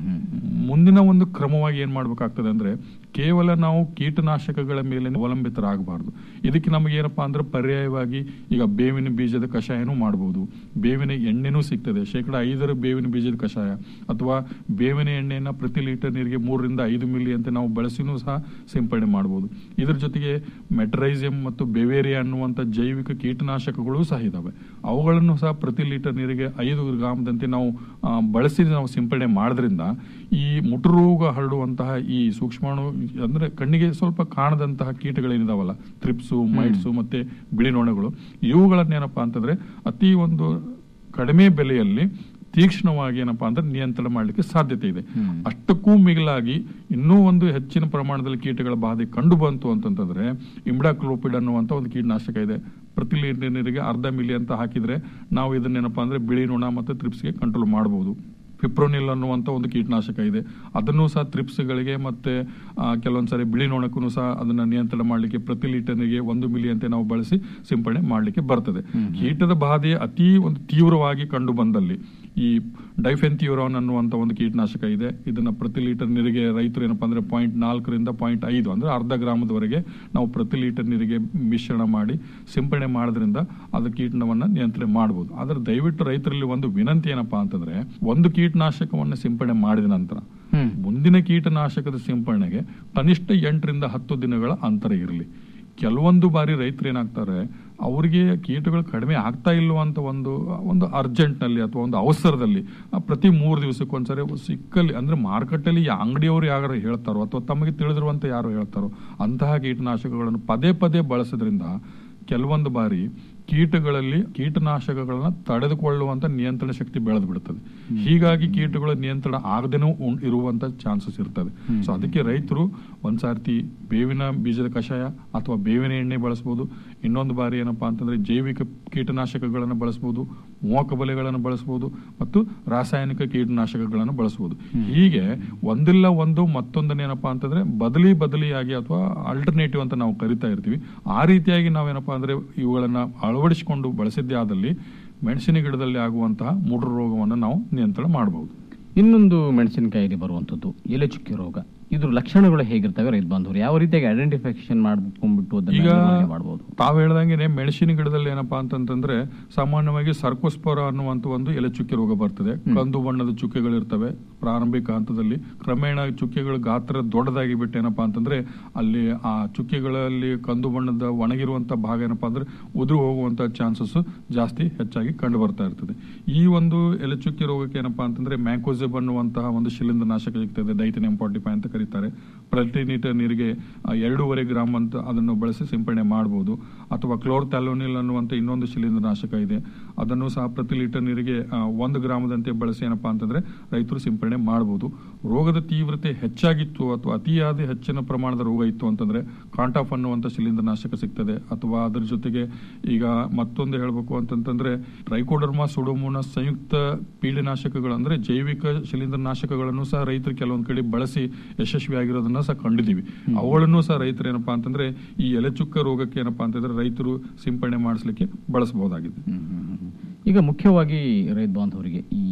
ಮುಂದಿನ ಒಂದು ಕ್ರಮವಾಗಿ ಏನ್ ಮಾಡ್ಬೇಕಾಗ್ತದೆ ಅಂದ್ರೆ ಕೇವಲ ನಾವು ಕೀಟನಾಶಕಗಳ ಮೇಲೆ ಅವಲಂಬಿತರಾಗಬಾರ್ದು ಇದಕ್ಕೆ ನಮಗೆ ಏನಪ್ಪಾ ಅಂದ್ರೆ ಪರ್ಯಾಯವಾಗಿ ಈಗ ಬೇವಿನ ಬೀಜದ ಕಷಾಯನೂ ಮಾಡಬಹುದು ಬೇವಿನ ಎಣ್ಣೆನೂ ಸಿಗ್ತದೆ ಶೇಕಡ ಐದರ ಬೇವಿನ ಬೀಜದ ಕಷಾಯ ಅಥವಾ ಬೇವಿನ ಎಣ್ಣೆಯನ್ನ ಪ್ರತಿ ಲೀಟರ್ ನೀರಿಗೆ ಮೂರರಿಂದ ಐದು ಮಿಲಿ ಅಂತ ನಾವು ಬಳಸಿನೂ ಸಹ ಸಿಂಪಡಣೆ ಮಾಡಬಹುದು ಇದ್ರ ಜೊತೆಗೆ ಮೆಟ್ರೈಸಿಯಂ ಮತ್ತು ಬೆವೇರಿಯಾ ಅನ್ನುವಂಥ ಜೈವಿಕ ಕೀಟನಾಶಕಗಳು ಸಹ ಇದಾವೆ ಅವುಗಳನ್ನು ಸಹ ಪ್ರತಿ ಲೀಟರ್ ನೀರಿಗೆ ಐದು ಗ್ರಾಮದಂತೆ ನಾವು ಆ, ಬಳಸಿ ನಾವು ಸಿಂಪಡಣೆ ಮಾಡೋದ್ರಿಂದ ಈ ಮುಟುರೋಗ ಹರಡುವಂತಹ ಈ ಸೂಕ್ಷ್ಮಾಣು ಅಂದ್ರೆ ಕಣ್ಣಿಗೆ ಸ್ವಲ್ಪ ಕಾಣದಂತಹ ಕೀಟಗಳೇನಿದಾವಲ್ಲ ತ್ರಿಪ್ಸು ಮೈಟ್ಸು ಮತ್ತೆ ಬಿಳಿ ನೊಣಗಳು ಇವುಗಳನ್ನೇನಪ್ಪಾ ಅಂತಂದ್ರೆ ಅತಿ ಒಂದು ಕಡಿಮೆ ಬೆಲೆಯಲ್ಲಿ ತೀಕ್ಷ್ಣವಾಗಿ ಏನಪ್ಪಾ ಅಂದ್ರೆ ನಿಯಂತ್ರಣ ಮಾಡಲಿಕ್ಕೆ ಸಾಧ್ಯತೆ ಇದೆ ಅಷ್ಟಕ್ಕೂ ಮಿಗಿಲಾಗಿ ಇನ್ನೂ ಒಂದು ಹೆಚ್ಚಿನ ಪ್ರಮಾಣದಲ್ಲಿ ಕೀಟಗಳ ಬಾಧೆ ಕಂಡು ಬಂತು ಅಂತಂತಂದ್ರೆ ಇಮ್ಡಾಕ್ಲೋಪಿಡ್ ಅನ್ನುವಂತ ಒಂದು ಕೀಟನಾಶಕ ಇದೆ ಪ್ರತಿ ಲೀಟರ್ ನೀರಿಗೆ ಅರ್ಧ ಮಿಲಿ ಅಂತ ಹಾಕಿದ್ರೆ ನಾವು ಇದನ್ನೇನಪ್ಪಾ ಅಂದ್ರೆ ಬಿಳಿ ನೊಣ ಮತ್ತೆ ತ್ರಿಪ್ಸ್ಗೆ ಕಂಟ್ರೋಲ್ ಮಾಡಬಹುದು ಫಿಪ್ರೋನಿಲ್ ಅನ್ನುವಂಥ ಒಂದು ಕೀಟನಾಶಕ ಇದೆ ಅದನ್ನು ಸಹ ತ್ರಿಪ್ಸ್ಗಳಿಗೆ ಮತ್ತೆ ಆ, ಕೆಲವೊಂದ್ಸರಿ ಬಿಳಿ ನೊಣಕ್ಕೂ ಸಹ ಅದನ್ನ ನಿಯಂತ್ರಣ ಮಾಡಲಿಕ್ಕೆ ಪ್ರತಿ ಲೀಟರ್ಗೆ ಒಂದು ಮಿಲಿ ಅಂತ ನಾವು ಬಳಸಿ ಸಿಂಪಡಣೆ ಮಾಡಲಿಕ್ಕೆ ಬರ್ತದೆ ಕೀಟದ ಬಾಧೆ ಅತಿ ಒಂದು ತೀವ್ರವಾಗಿ ಕಂಡು ಬಂದಲ್ಲಿ ಈ ಡೈಫೆನ್ಥಿಯೂರಾನ್ ಅನ್ನುವಂಥ ಒಂದು ಕೀಟನಾಶಕ ಇದೆ ಇದನ್ನ ಪ್ರತಿ ಲೀಟರ್ ನೀರಿಗೆ ರೈತರು ಏನಪ್ಪಾ ಅಂದ್ರೆ ಪಾಯಿಂಟ್ ನಾಲ್ಕರಿಂದ ಪಾಯಿಂಟ್ ಐದು ಅಂದ್ರೆ ಅರ್ಧ ಗ್ರಾಮದವರೆಗೆ ನಾವು ಪ್ರತಿ ಲೀಟರ್ ನೀರಿಗೆ ಮಿಶ್ರಣ ಮಾಡಿ ಸಿಂಪಡಣೆ ಮಾಡೋದ್ರಿಂದ ಅದು ಕೀಟನವನ್ನ ನಿಯಂತ್ರಣೆ ಮಾಡಬಹುದು ಆದ್ರೆ ದಯವಿಟ್ಟು ರೈತರಲ್ಲಿ ಒಂದು ವಿನಂತಿ ಏನಪ್ಪಾ ಅಂತಂದ್ರೆ ಒಂದು ಕೀಟನಾಶಕವನ್ನ ಸಿಂಪಡಣೆ ಮಾಡಿದ ನಂತರ ಮುಂದಿನ ಕೀಟನಾಶಕದ ಸಿಂಪಡಣೆಗೆ ಕನಿಷ್ಠ ಎಂಟರಿಂದ ಹತ್ತು ದಿನಗಳ ಅಂತರ ಇರಲಿ ಕೆಲವೊಂದು ಬಾರಿ ರೈತರು ಏನಾಗ್ತಾರೆ ಅವರಿಗೆ ಕೀಟಗಳು ಕಡಿಮೆ ಆಗ್ತಾ ಇಲ್ವಾ ಅಂತ ಒಂದು ಒಂದು ಅರ್ಜೆಂಟ್ ನಲ್ಲಿ ಅಥವಾ ಒಂದು ಅವಸರದಲ್ಲಿ ಆ, ಪ್ರತಿ ಮೂರು ದಿವಸಕ್ಕೆ ಒಂದ್ಸರಿ ಸಿಕ್ಕಲ್ಲಿ ಅಂದ್ರೆ ಮಾರ್ಕೆಟ್ ಅಲ್ಲಿ ಅಂಗಡಿಯವರು ಯಾರು ಹೇಳ್ತಾರೋ ಅಥವಾ ತಮಗೆ ತಿಳಿದಿರುವಂತ ಯಾರು ಹೇಳ್ತಾರೋ ಅಂತಹ ಕೀಟನಾಶಕಗಳನ್ನು ಪದೇ ಪದೇ ಬಳಸೋದ್ರಿಂದ ಕೆಲವೊಂದು ಬಾರಿ ಕೀಟಗಳಲ್ಲಿ ಕೀಟನಾಶಕಗಳನ್ನ ತಡೆದುಕೊಳ್ಳುವಂತ ನಿಯಂತ್ರಣ ಶಕ್ತಿ ಬೆಳೆದು ಬಿಡುತ್ತದೆ ಹೀಗಾಗಿ ಕೀಟಗಳ ನಿಯಂತ್ರಣ ಆಗದೇನೂ ಉಂ- ಇರುವಂತ ಚಾನ್ಸಸ್ ಇರ್ತದೆ ಸೊ ಅದಕ್ಕೆ ರೈತರು ಒಂದ್ಸಾರ್ತಿ ಬೇವಿನ ಬೀಜದ ಕಷಾಯ ಅಥವಾ ಬೇವಿನ ಎಣ್ಣೆ ಬಳಸಬಹುದು ಇನ್ನೊಂದು ಬಾರಿ ಏನಪ್ಪಾ ಅಂತಂದ್ರೆ ಜೈವಿಕ ಕೀಟನಾಶಕಗಳನ್ನು ಬಳಸಬಹುದು ಮೋಹಕ ಬಲೆಗಳನ್ನು ಬಳಸಬಹುದು ಮತ್ತು ರಾಸಾಯನಿಕ ಕೀಟನಾಶಕಗಳನ್ನು ಬಳಸಬಹುದು ಹೀಗೆ ಒಂದಿಲ್ಲ ಒಂದು ಮತ್ತೊಂದನ್ನೇನಪ್ಪಾ ಅಂತಂದ್ರೆ ಬದಲಿ ಬದಲಿಯಾಗಿ ಅಥವಾ ಆಲ್ಟರ್ನೇಟಿವ್ ಅಂತ ನಾವು ಕರಿತಾ ಇರ್ತೀವಿ ಆ ರೀತಿಯಾಗಿ ನಾವೇನಪ್ಪಾ ಅಂದ್ರೆ ಇವುಗಳನ್ನ ಅಳವಡಿಸಿಕೊಂಡು ಬಳಸಿದ್ದೇ ಆದಲ್ಲಿ ಮೆಣಸಿನ ಗಿಡದಲ್ಲಿ ಆಗುವಂತಹ ಮೂಡ್ರ ರೋಗವನ್ನು ನಾವು ನಿಯಂತ್ರಣ ಮಾಡಬಹುದು ಇನ್ನೊಂದು ಮೆಣಸಿನಕಾಯಿಗೆ ಬರುವಂತದ್ದು ಎಲೆ ಚುಕ್ಕಿ ರೋಗ ಇದ್ರ ಲಕ್ಷಣಗಳು ಹೇಗಿರ್ತವೆ ರೈತ ಬಾಂಧವರು ಯಾವ ರೀತಿಯಾಗಿ ಐಡೆಂಟಿಫಿಕೇಶನ್ ಮಾಡ್ಕೊಂಡ್ಬಿಟ್ಟು ಅದನ್ನ ಈಗ ನಿರ್ವಹಣೆ ಮಾಡ್ಬೋದು ತಾವು ಹೇಳ್ದಂಗೆ ಮೆಣಸಿನ ಗಿಡದಲ್ಲಿ ಏನಪ್ಪಾ ಅಂತಂತಂದ್ರೆ ಸಾಮಾನ್ಯವಾಗಿ ಸರ್ಕೋಸ್ಪೋರ ಅನ್ನುವಂತ ಒಂದು ಎಲೆ ಚುಕ್ಕೆ ರೋಗ ಬರ್ತದೆ ಕಂದು ಬಣ್ಣದ ಚುಕ್ಕೆಗಳಿರ್ತವೆ ಪ್ರಾರಂಭಿಕ ಹಂತದಲ್ಲಿ ಕ್ರಮೇಣ ಚುಕ್ಕೆಗಳ ಗಾತ್ರ ದೊಡ್ಡದಾಗಿ ಬಿಟ್ಟು ಏನಪ್ಪಾ ಅಂತಂದ್ರೆ ಅಲ್ಲಿ ಆ ಚುಕ್ಕೆಗಳಲ್ಲಿ ಕಂದು ಬಣ್ಣದ ಒಣಗಿರುವಂತ ಭಾಗ ಏನಪ್ಪಾ ಅಂದ್ರೆ ಉದುರು ಹೋಗುವಂತ ಚಾನ್ಸಸ್ ಜಾಸ್ತಿ ಹೆಚ್ಚಾಗಿ ಕಂಡು ಬರ್ತಾ ಇರ್ತದೆ ಈ ಒಂದು ಎಲೆ ಚುಕ್ಕೆ ರೋಗಕ್ಕೆ ಏನಪ್ಪಾ ಅಂತಂದ್ರೆ ಮ್ಯಾಂಕೋಸೆಬ್ ಅನ್ನುವಂತಹ ಒಂದು ಶಿಲಿಂದ್ರ ನಾಶಕ ಸಿಗ್ತದೆ ಡೈಟನ್ ಎಂಪಾರ್ಟಿ ಅಂತ ಕರೀತಾರೆ ಪ್ರತಿ ಲೀಟರ್ ನೀರಿಗೆ ಆ, ಎರಡೂವರೆ ಗ್ರಾಮ್ ಅಂತ ಅದನ್ನು ಬಳಸಿ ಸಿಂಪಡಣೆ ಮಾಡಬಹುದು ಅಥವಾ ಕ್ಲೋರ್ಥ್ಯಾಲೋನಿಲ್ ಅನ್ನುವಂತ ಇನ್ನೊಂದು ಶಿಲೀಂಧ್ರ ನಾಶಕ ಇದೆ ಅದನ್ನು ಸಹ ಪ್ರತಿ ಲೀಟರ್ ನೀರಿಗೆ ಆ, ಒಂದು ಗ್ರಾಮದಂತೆ ಬಳಸಿ ಏನಪ್ಪಾ ಅಂತಂದ್ರೆ ರೈತರು ಸಿಂಪಡಣೆ ಮಾಡಬಹುದು ರೋಗದ ತೀವ್ರತೆ ಹೆಚ್ಚಾಗಿತ್ತು ಅಥವಾ ಅತಿಯಾದ ಹೆಚ್ಚಿನ ಪ್ರಮಾಣದ ರೋಗ ಇತ್ತು ಅಂತಂದ್ರೆ ಕಾಂಟಾಫ್ ಅನ್ನುವಂತ ಶಿಲೀಂಧ್ರ ನಾಶಕ ಸಿಗ್ತದೆ ಅಥವಾ ಅದರ ಜೊತೆಗೆ ಈಗ ಮತ್ತೊಂದು ಹೇಳ್ಬೇಕು ಅಂತಂತಂದ್ರೆ ಟ್ರೈಕೋಡರ್ಮಾ ಸುಡೋಮೋನ ಸಂಯುಕ್ತ ಪೀಳಿನಾಶಕಗಳು ಅಂದ್ರೆ ಜೈವಿಕ ಶಿಲೀಂಧ್ರ ನಾಶಕಗಳನ್ನು ಸಹ ರೈತರು ಕೆಲವೊಂದ್ ಕಡೆ ಬಳಸಿ ಯಶಸ್ವಿಯಾಗಿರೋದನ್ನ ಸಹ ಕಂಡಿದೀವಿ ಅವುಗಳನ್ನು ಸಹ ರೈತರು ಏನಪ್ಪಾ ಅಂತಂದ್ರೆ ಈ ಎಲೆ ಚುಕ್ಕ ರೋಗಕ್ಕೆ ಏನಪ್ಪಾ ಅಂತಂದ್ರೆ ರೈತರು ಸಿಂಪಡಣೆ ಮಾಡಿಸ್ಲಿಕ್ಕೆ ಬಳಸಬಹುದಾಗಿದೆ ಈಗ ಮುಖ್ಯವಾಗಿ ರೈತ ಬಾಂಧವರಿಗೆ ಈ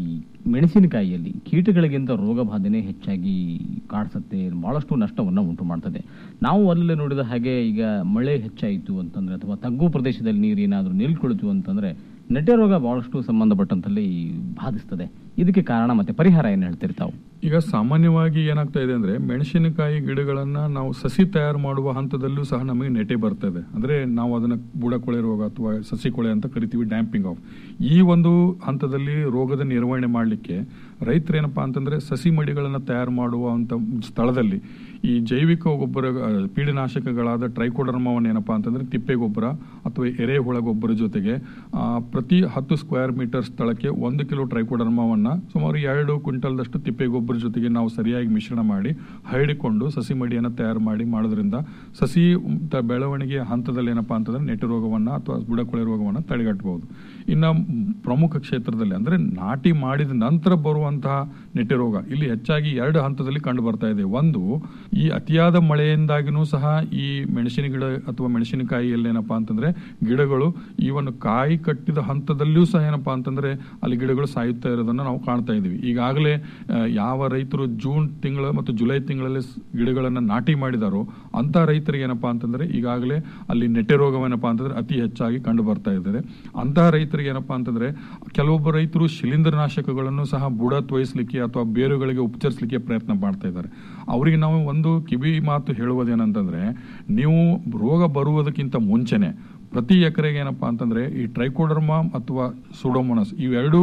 ಮೆಣಸಿನಕಾಯಿಯಲ್ಲಿ ಕೀಟಗಳಿಗಿಂತ ರೋಗ ಬಾಧೆನೇ ಹೆಚ್ಚಾಗಿ ಕಾಡಿಸುತ್ತೆ ಬಹಳಷ್ಟು ನಷ್ಟವನ್ನು ಉಂಟು ಮಾಡ್ತದೆ ನಾವು ಅಲ್ಲೇ ನೋಡಿದ ಹಾಗೆ ಈಗ ಮಳೆ ಹೆಚ್ಚಾಯಿತು ಅಂತಂದ್ರೆ ಅಥವಾ ತಗ್ಗು ಪ್ರದೇಶದಲ್ಲಿ ನೀರು ಏನಾದರೂ ನಿಲ್ಕೊಳ್ತು ಅಂತಂದ್ರೆ ನೆಟ್ಟೆ ರೋಗ ಬಹಳಷ್ಟು ಸಂಬಂಧಪಟ್ಟಂತಲ್ಲಿ ಬಾಧಿಸ್ತದೆ ಇದಕ್ಕೆ ಕಾರಣ ಮತ್ತೆ ಪರಿಹಾರ ಏನು ಹೇಳ್ತೀರಿ ತಾವು ಈಗ ಸಾಮಾನ್ಯವಾಗಿ ಏನಾಗ್ತಾ ಇದೆ ಅಂದ್ರೆ ಮೆಣಸಿನಕಾಯಿ ಗಿಡಗಳನ್ನ ನಾವು ಸಸಿ ತಯಾರು ಮಾಡುವ ಹಂತದಲ್ಲೂ ಸಹ ನಮಗೆ ನೆಟೆ ಬರ್ತದೆ ಅಂದ್ರೆ ನಾವು ಅದನ್ನ ಬುಡಕೊಳೆ ರೋಗ ಅಥವಾ ಸಸಿ ಕೊಳೆ ಅಂತ ಕರಿತೀವಿ ಡ್ಯಾಂಪಿಂಗ್ ಆಫ್ ಈ ಒಂದು ಹಂತದಲ್ಲಿ ರೋಗದ ನಿರ್ವಹಣೆ ಮಾಡಲಿಕ್ಕೆ ರೈತರೇನಪ್ಪಾ ಅಂತಂದ್ರೆ ಸಸಿ ಮಡಿಗಳನ್ನ ತಯಾರು ಮಾಡುವಂತ ಸ್ಥಳದಲ್ಲಿ ಈ ಜೈವಿಕ ಗೊಬ್ಬರ ಆ, ಪೀಡನಾಶಕಗಳಾದ ಟ್ರೈಕೋಡರ್ಮವನ್ನು ಏನಪ್ಪಾ ಅಂತಂದ್ರೆ ತಿಪ್ಪೆ ಗೊಬ್ಬರ ಅಥವಾ ಎರೆಹುಳ ಗೊಬ್ಬರ ಜೊತೆಗೆ ಆ, ಪ್ರತಿ ಹತ್ತು ಸ್ಕ್ವೇರ್ ಮೀಟರ್ ಸ್ಥಳಕ್ಕೆ ಒಂದು ಕಿಲೋ ಟ್ರೈಕೋಡರ್ಮವನ್ನ ಸುಮಾರು ಎರಡು ಕ್ವಿಂಟಲ್ದಷ್ಟು ತಿಪ್ಪೆ ಗೊಬ್ಬರ ಜೊತೆಗೆ ನಾವು ಸರಿಯಾಗಿ ಮಿಶ್ರಣ ಮಾಡಿ ಹರಡಿಕೊಂಡು ಸಸಿ ಮಡಿಯನ್ನು ತಯಾರು ಮಾಡಿ ಮಾಡೋದ್ರಿಂದ ಸಸಿ ತ- ಬೆಳವಣಿಗೆಯ ಹಂತದಲ್ಲಿ ಏನಪ್ಪಾ ಅಂತಂದ್ರೆ ನೆಟ್ಟು ರೋಗವನ್ನ ಅಥವಾ ಬುಡಕೊಳೆ ರೋಗವನ್ನ ತಡೆಗಟ್ಟಬಹುದು ಇನ್ನ ಪ್ರಮುಖ ಕ್ಷೇತ್ರದಲ್ಲಿ ಅಂದ್ರೆ ನಾಟಿ ಮಾಡಿದ ನಂತರ ಬರುವಂತಹ ನೆಟ್ಟೆ ರೋಗ ಇಲ್ಲಿ ಹೆಚ್ಚಾಗಿ ಎರಡು ಹಂತದಲ್ಲಿ ಕಂಡು ಬರ್ತಾ ಇದೆ ಒಂದು ಈ ಅತಿಯಾದ ಮಳೆಯಿಂದಾಗಿನೂ ಸಹ ಈ ಮೆಣಸಿನ ಗಿಡ ಅಥವಾ ಮೆಣಸಿನಕಾಯಿಯಲ್ಲಿ ಏನಪ್ಪಾ ಅಂತಂದ್ರೆ ಗಿಡಗಳು ಈವನ್ ಕಾಯಿ ಕಟ್ಟಿದ ಹಂತದಲ್ಲಿಯೂ ಸಹ ಏನಪ್ಪಾ ಅಂತಂದ್ರೆ ಅಲ್ಲಿ ಗಿಡಗಳು ಸಾಯುತ್ತಾ ಇರೋದನ್ನ ನಾವು ಕಾಣ್ತಾ ಇದೀವಿ ಈಗಾಗಲೇ ಆ, ಯಾವ ರೈತರು ಜೂನ್ ತಿಂಗಳ ಮತ್ತು ಜುಲೈ ತಿಂಗಳಲ್ಲಿ ಸ್- ಗಿಡಗಳನ್ನ ನಾಟಿ ಮಾಡಿದಾರೋ ಅಂತ ರೈತರಿಗೆ ಏನಪ್ಪಾ ಅಂತಂದ್ರೆ ಈಗಾಗಲೇ ಅಲ್ಲಿ ನೆಟ್ಟೆ ರೋಗವೇನಪ್ಪಾ ಅಂತಂದ್ರೆ ಅತಿ ಹೆಚ್ಚಾಗಿ ಕಂಡು ಬರ್ತಾ ಇದ್ದಾರೆ ಅಂತಹ ರೈತರಿಗೆ ಏನಪ್ಪಾ ಅಂತಂದ್ರೆ ಕೆಲವೊಬ್ಬ ರೈತರು ಶಿಲೀಂಧ್ರನಾಶಕಗಳನ್ನು ಸಹ ಬುಡ ತ್ವಯಿಸ್ಲಿಕ್ಕೆ ಅಥವಾ ಬೇರುಗಳಿಗೆ ಉಪಚರಿಸಲಿಕ್ಕೆ ಪ್ರಯತ್ನ ಮಾಡ್ತಾ ಇದ್ದಾರೆ ಅವರಿಗೆ ನಾವು ಒಂದು ಕಿವಿ ಮಾತು ಹೇಳುವುದೇನಂತಂದ್ರೆ ನೀವು ರೋಗ ಬರುವುದಕ್ಕಿಂತ ಮುಂಚೆನೆ ಪ್ರತಿ ಎಕರೆಗೆ ಏನಪ್ಪಾ ಅಂತಂದ್ರೆ ಈ ಟ್ರೈಕೋಡರ್ಮಾ ಅಥವಾ ಸುಡೋಮೋನಸ್ ಇವೆರಡೂ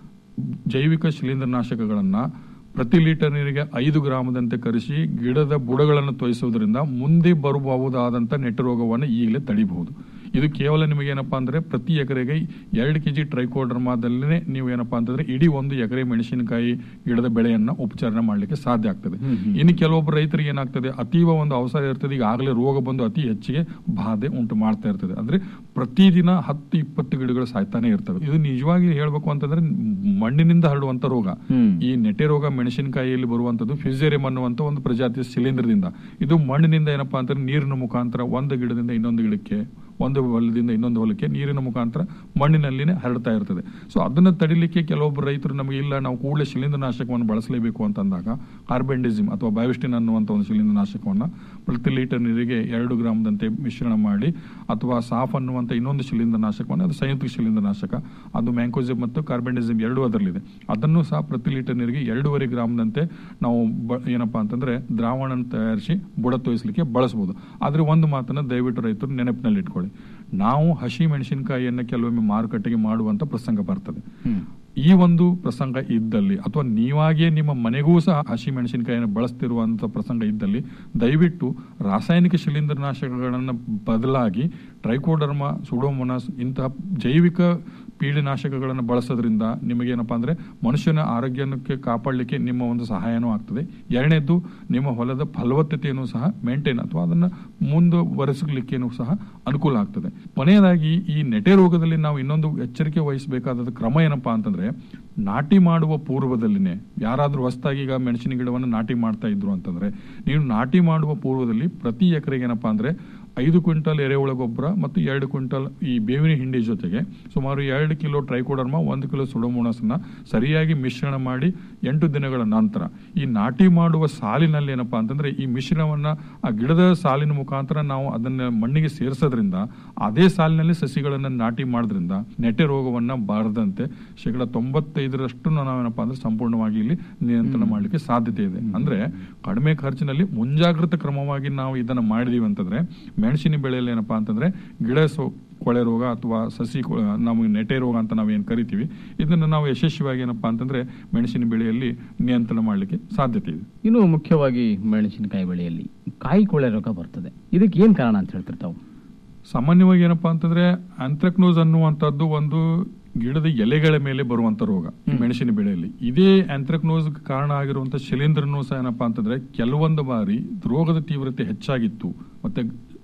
ಜೈವಿಕ ಶಿಲೀಂಧ್ರನಾಶಕಗಳನ್ನ ಪ್ರತಿ ಲೀಟರ್ ನೀರಿಗೆ ಐದು ಗ್ರಾಮದಂತೆ ಕರೆಸಿ ಗಿಡದ ಬುಡಗಳನ್ನು ತೊಯಿಸುವುದರಿಂದ ಮುಂದೆ ಬರಬಹುದಾದಂಥ ನೆಟ್ಟ ರೋಗವನ್ನು ಈಗಲೇ ತಡಿಬಹುದು ಇದು ಕೇವಲ ನಿಮಗೆ ಏನಪ್ಪಾ ಅಂದ್ರೆ ಪ್ರತಿ ಎಕರೆಗೆ ಎರಡು ಕೆಜಿ ಟ್ರೈಕೋಡರ್ಮಾದಲ್ಲೇ ನೀವು ಏನಪ್ಪಾ ಅಂತಂದ್ರೆ ಇಡೀ ಒಂದು ಎಕರೆ ಮೆಣಸಿನಕಾಯಿ ಗಿಡದ ಬೆಳೆಯನ್ನ ಉಪಚಾರಣೆ ಮಾಡಲಿಕ್ಕೆ ಸಾಧ್ಯ ಆಗ್ತದೆ ಇನ್ನು ಕೆಲವೊಬ್ಬರು ರೈತರಿಗೆ ಏನಾಗ್ತದೆ ಅತೀವ ಒಂದು ಅವಸರ ಇರ್ತದೆ ಈಗಾಗಲೇ ರೋಗ ಬಂದು ಅತಿ ಹೆಚ್ಚಿಗೆ ಬಾಧೆ ಉಂಟು ಮಾಡ್ತಾ ಇರ್ತದೆ ಅಂದ್ರೆ ಪ್ರತಿದಿನ ಹತ್ತು ಇಪ್ಪತ್ತು ಗಿಡಗಳು ಸಾಯ್ತಾನೆ ಇರ್ತವೆ ಇದು ನಿಜವಾಗಿ ಹೇಳ್ಬೇಕು ಅಂತಂದ್ರೆ ಮಣ್ಣಿನಿಂದ ಹರಡುವಂತ ರೋಗ ಈ ನೆಟೆ ರೋಗ ಮೆಣಸಿನಕಾಯಿಯಲ್ಲಿ ಬರುವಂತದ್ದು ಫ್ಯೂಸೇರಿಯಂ ಅನ್ನುವಂತ ಒಂದು ಪ್ರಜಾತಿಯ ಶಿಲೀಂಧ್ರದಿಂದ ಇದು ಮಣ್ಣಿನಿಂದ ಏನಪ್ಪಾ ಅಂತಂದ್ರೆ ನೀರಿನ ಮುಖಾಂತರ ಒಂದು ಗಿಡದಿಂದ ಇನ್ನೊಂದು ಗಿಡಕ್ಕೆ ಒಂದು ಹೊಲದಿಂದ ಇನ್ನೊಂದು ಹೊಲಕ್ಕೆ ನೀರಿನ ಮುಖಾಂತರ ಮಣ್ಣಿನಲ್ಲಿನೇ ಹರಡ್ತಾ ಇರ್ತದೆ ಸೊ ಅದನ್ನ ತಡಿಲಿಕ್ಕೆ ಕೆಲವೊಬ್ಬರು ರೈತರು ನಮಗೆ ಇಲ್ಲ ನಾವು ಕೂಡಲೇ ಶಿಲೀಂಧ್ರನಾಶಕವನ್ನು ಬಳಸಲೇಬೇಕು ಅಂತ ಅಂದಾಗ ಕಾರ್ಬೆಂಡಿಸಿಮ್ ಅಥವಾ ಬಯೋಸ್ಟಿನ್ ಅನ್ನುವಂಥ ಒಂದು ಶಿಲೀಂಧ್ರನಾಶಕವನ್ನ ಪ್ರತಿ ಲೀಟರ್ ನೀರಿಗೆ ಎರಡು ಗ್ರಾಮದಂತೆ ಮಿಶ್ರಣ ಮಾಡಿ ಅಥವಾ ಸಾಫ್ ಅನ್ನುವಂಥ ಇನ್ನೊಂದು ಶಿಲೀಂಧ್ರನಾಶಕವನ್ನು ಅದು ಸಂಯುಕ್ತ ಶಿಲೀಂಧ್ರನಾಶಕ ಅದು ಮ್ಯಾಂಕೋಸಿಮ್ ಮತ್ತು ಕಾರ್ಬೆಂಡಿಸಿಮ್ ಎರಡೂ ಅದರಲ್ಲಿದೆ ಅದನ್ನು ಸಹ ಪ್ರತಿ ಲೀಟರ್ ನೀರಿಗೆ ಎರಡೂವರೆ ಗ್ರಾಮದಂತೆ ನಾವು ಬ- ಏನಪ್ಪಾ ಅಂತಂದ್ರೆ ದ್ರಾವಣ ತಯಾರಿಸಿ ಬುಡ ತೋಯಿಸಲಿಕ್ಕೆ ಬಳಸಬಹುದು ಆದ್ರೆ ಒಂದು ಮಾತನ್ನ ದಯವಿಟ್ಟು ರೈತರು ನೆನಪಿನಲ್ಲಿ ಇಟ್ಕೊಳ್ಳಿ ನಾವು ಹಸಿ ಮೆಣಸಿನಕಾಯಿಯನ್ನ ಕೆಲವೊಮ್ಮೆ ಮಾರುಕಟ್ಟೆಗೆ ಮಾಡುವಂತ ಪ್ರಸಂಗ ಬರ್ತದೆ ಈ ಒಂದು ಪ್ರಸಂಗ ಇದ್ದಲ್ಲಿ ಅಥವಾ ನೀವಾಗಿಯೇ ನಿಮ್ಮ ಮನೆಗೂ ಸಹ ಹಸಿ ಮೆಣಸಿನಕಾಯಿಯನ್ನು ಬಳಸ್ತಿರುವಂತ ಪ್ರಸಂಗ ಇದ್ದಲ್ಲಿ ದಯವಿಟ್ಟು ರಾಸಾಯನಿಕ ಶಿಲೀಂಧ್ರನಾಶಕಗಳನ್ನು ಬದಲಾಗಿ ಟ್ರೈಕೋಡರ್ಮ ಸುಡೋಮೊನಾಸ್ ಇಂತಹ ಜೈವಿಕ ಪೀಡನಾಶಕಗಳನ್ನು ಬಳಸೋದ್ರಿಂದ ನಿಮಗೇನಪ್ಪಾ ಅಂದ್ರೆ ಮನುಷ್ಯನ ಆರೋಗ್ಯಕ್ಕೆ ಕಾಪಾಡಲಿಕ್ಕೆ ನಿಮ್ಮ ಒಂದು ಸಹಾಯನೂ ಆಗ್ತದೆ ಎರಡನೇದು ನಿಮ್ಮ ಹೊಲದ ಫಲವತ್ತತೆಯನ್ನು ಸಹ ಮೇಂಟೈನ್ ಅಥವಾ ಅದನ್ನ ಮುಂದುವರೆಸಲಿಕ್ಕೇನು ಸಹ ಅನುಕೂಲ ಆಗ್ತದೆ ಕೊನೆಯದಾಗಿ ಈ ನೆಟೆ ರೋಗದಲ್ಲಿ ನಾವು ಇನ್ನೊಂದು ಎಚ್ಚರಿಕೆ ವಹಿಸಬೇಕಾದ ಕ್ರಮ ಏನಪ್ಪಾ ಅಂತಂದ್ರೆ ನಾಟಿ ಮಾಡುವ ಪೂರ್ವದಲ್ಲಿನೇ ಯಾರಾದ್ರೂ ಹೊಸದಾಗಿ ಈಗ ಮೆಣಸಿನ ಗಿಡವನ್ನು ನಾಟಿ ಮಾಡ್ತಾ ಇದ್ರು ಅಂತಂದ್ರೆ ನೀವು ನಾಟಿ ಮಾಡುವ ಪೂರ್ವದಲ್ಲಿ ಪ್ರತಿ ಎಕರೆಗೆ ಏನಪ್ಪಾ ಅಂದ್ರೆ ಐದು ಕ್ವಿಂಟಲ್ ಎರೆಹುಳ ಗೊಬ್ಬರ ಮತ್ತು ಎರಡು ಕ್ವಿಂಟಲ್ ಈ ಬೇವಿನ ಹಿಂಡಿ ಜೊತೆಗೆ ಸುಮಾರು ಎರಡು ಕಿಲೋ ಟ್ರೈಕೋಡರ್ಮ ಒಂದು ಕಿಲೋ ಸುಡೋಮೋನಸ್ನ ಸರಿಯಾಗಿ ಮಿಶ್ರಣ ಮಾಡಿ ಎಂಟು ದಿನಗಳ ನಂತರ ಈ ನಾಟಿ ಮಾಡುವ ಸಾಲಿನಲ್ಲಿ ಏನಪ್ಪಾ ಅಂತಂದ್ರೆ ಈ ಮಿಶ್ರಣವನ್ನ ಆ ಗಿಡದ ಸಾಲಿನ ಮುಖಾಂತರ ನಾವು ಅದನ್ನ ಮಣ್ಣಿಗೆ ಸೇರಿಸೋದ್ರಿಂದ ಅದೇ ಸಾಲಿನಲ್ಲಿ ಸಸಿಗಳನ್ನ ನಾಟಿ ಮಾಡೋದ್ರಿಂದ ನೆಟ್ಟೆ ರೋಗವನ್ನ ಬಾರದಂತೆ ಶೇಕಡ ತೊಂಬತ್ತೈದರಷ್ಟು ನಾವೇನಪ್ಪಾ ಅಂದ್ರೆ ಸಂಪೂರ್ಣವಾಗಿ ಇಲ್ಲಿ ನಿಯಂತ್ರಣ ಮಾಡಲಿಕ್ಕೆ ಸಾಧ್ಯತೆ ಇದೆ ಅಂದ್ರೆ ಕಡಿಮೆ ಖರ್ಚಿನಲ್ಲಿ ಮುಂಜಾಗ್ರತಾ ಕ್ರಮವಾಗಿ ನಾವು ಇದನ್ನ ಮಾಡಿದೀವಿ ಅಂತಂದ್ರೆ ಮೆಣಸಿನ ಬೆಳೆಯಲ್ಲಿ ಏನಪ್ಪಾ ಅಂತಂದ್ರೆ ಗಿಡ ಸೋ ಕೊಳೆ ರೋಗ ಅಥವಾ ಸಸಿ ಕೊ- ನಾವು ನೆಟೆ ರೋಗ ಅಂತ ನಾವೇನು ಕರಿತೀವಿ ಇದನ್ನು ನಾವು ಯಶಸ್ವಿಯಾಗಿ ಏನಪ್ಪಾ ಅಂತಂದ್ರೆ ಮೆಣಸಿನ ಬೆಳೆಯಲ್ಲಿ ನಿಯಂತ್ರಣ ಮಾಡಲಿಕ್ಕೆ ಸಾಧ್ಯತೆ ಇದೆ ಇನ್ನು ಮುಖ್ಯವಾಗಿ ಮೆಣಸಿನಕಾಯಿ ಬೆಳೆಯಲ್ಲಿ ಕಾಯಿ ಕೊಳೆ ರೋಗ ಬರ್ತದೆ ಇದಕ್ಕೆ ಏನ್ ಕಾರಣ ಅಂತ ಹೇಳ್ತೀರಿ ತಾವು ಸಾಮಾನ್ಯವಾಗಿ ಏನಪ್ಪಾ ಅಂತಂದ್ರೆ ಆಂಥ್ರಕ್ನೋಸ್ ಅನ್ನುವಂಥದ್ದು ಒಂದು ಗಿಡದ ಎಲೆಗಳ ಮೇಲೆ ಬರುವಂತ ರೋಗ ಈ ಮೆಣಸಿನ ಬೆಳೆಯಲ್ಲಿ ಇದೇ ಆಂಥ್ರಕ್ನೋಸ್ ಕಾರಣ ಆಗಿರುವಂತ ಶಿಲೀಂಧ್ರನು ಸಹ ಏನಪ್ಪಾ ಅಂತಂದ್ರೆ ಕೆಲವೊಂದು ಬಾರಿ ರೋಗದ ತೀವ್ರತೆ ಹೆಚ್ಚಾಗಿತ್ತು ಮತ್ತೆ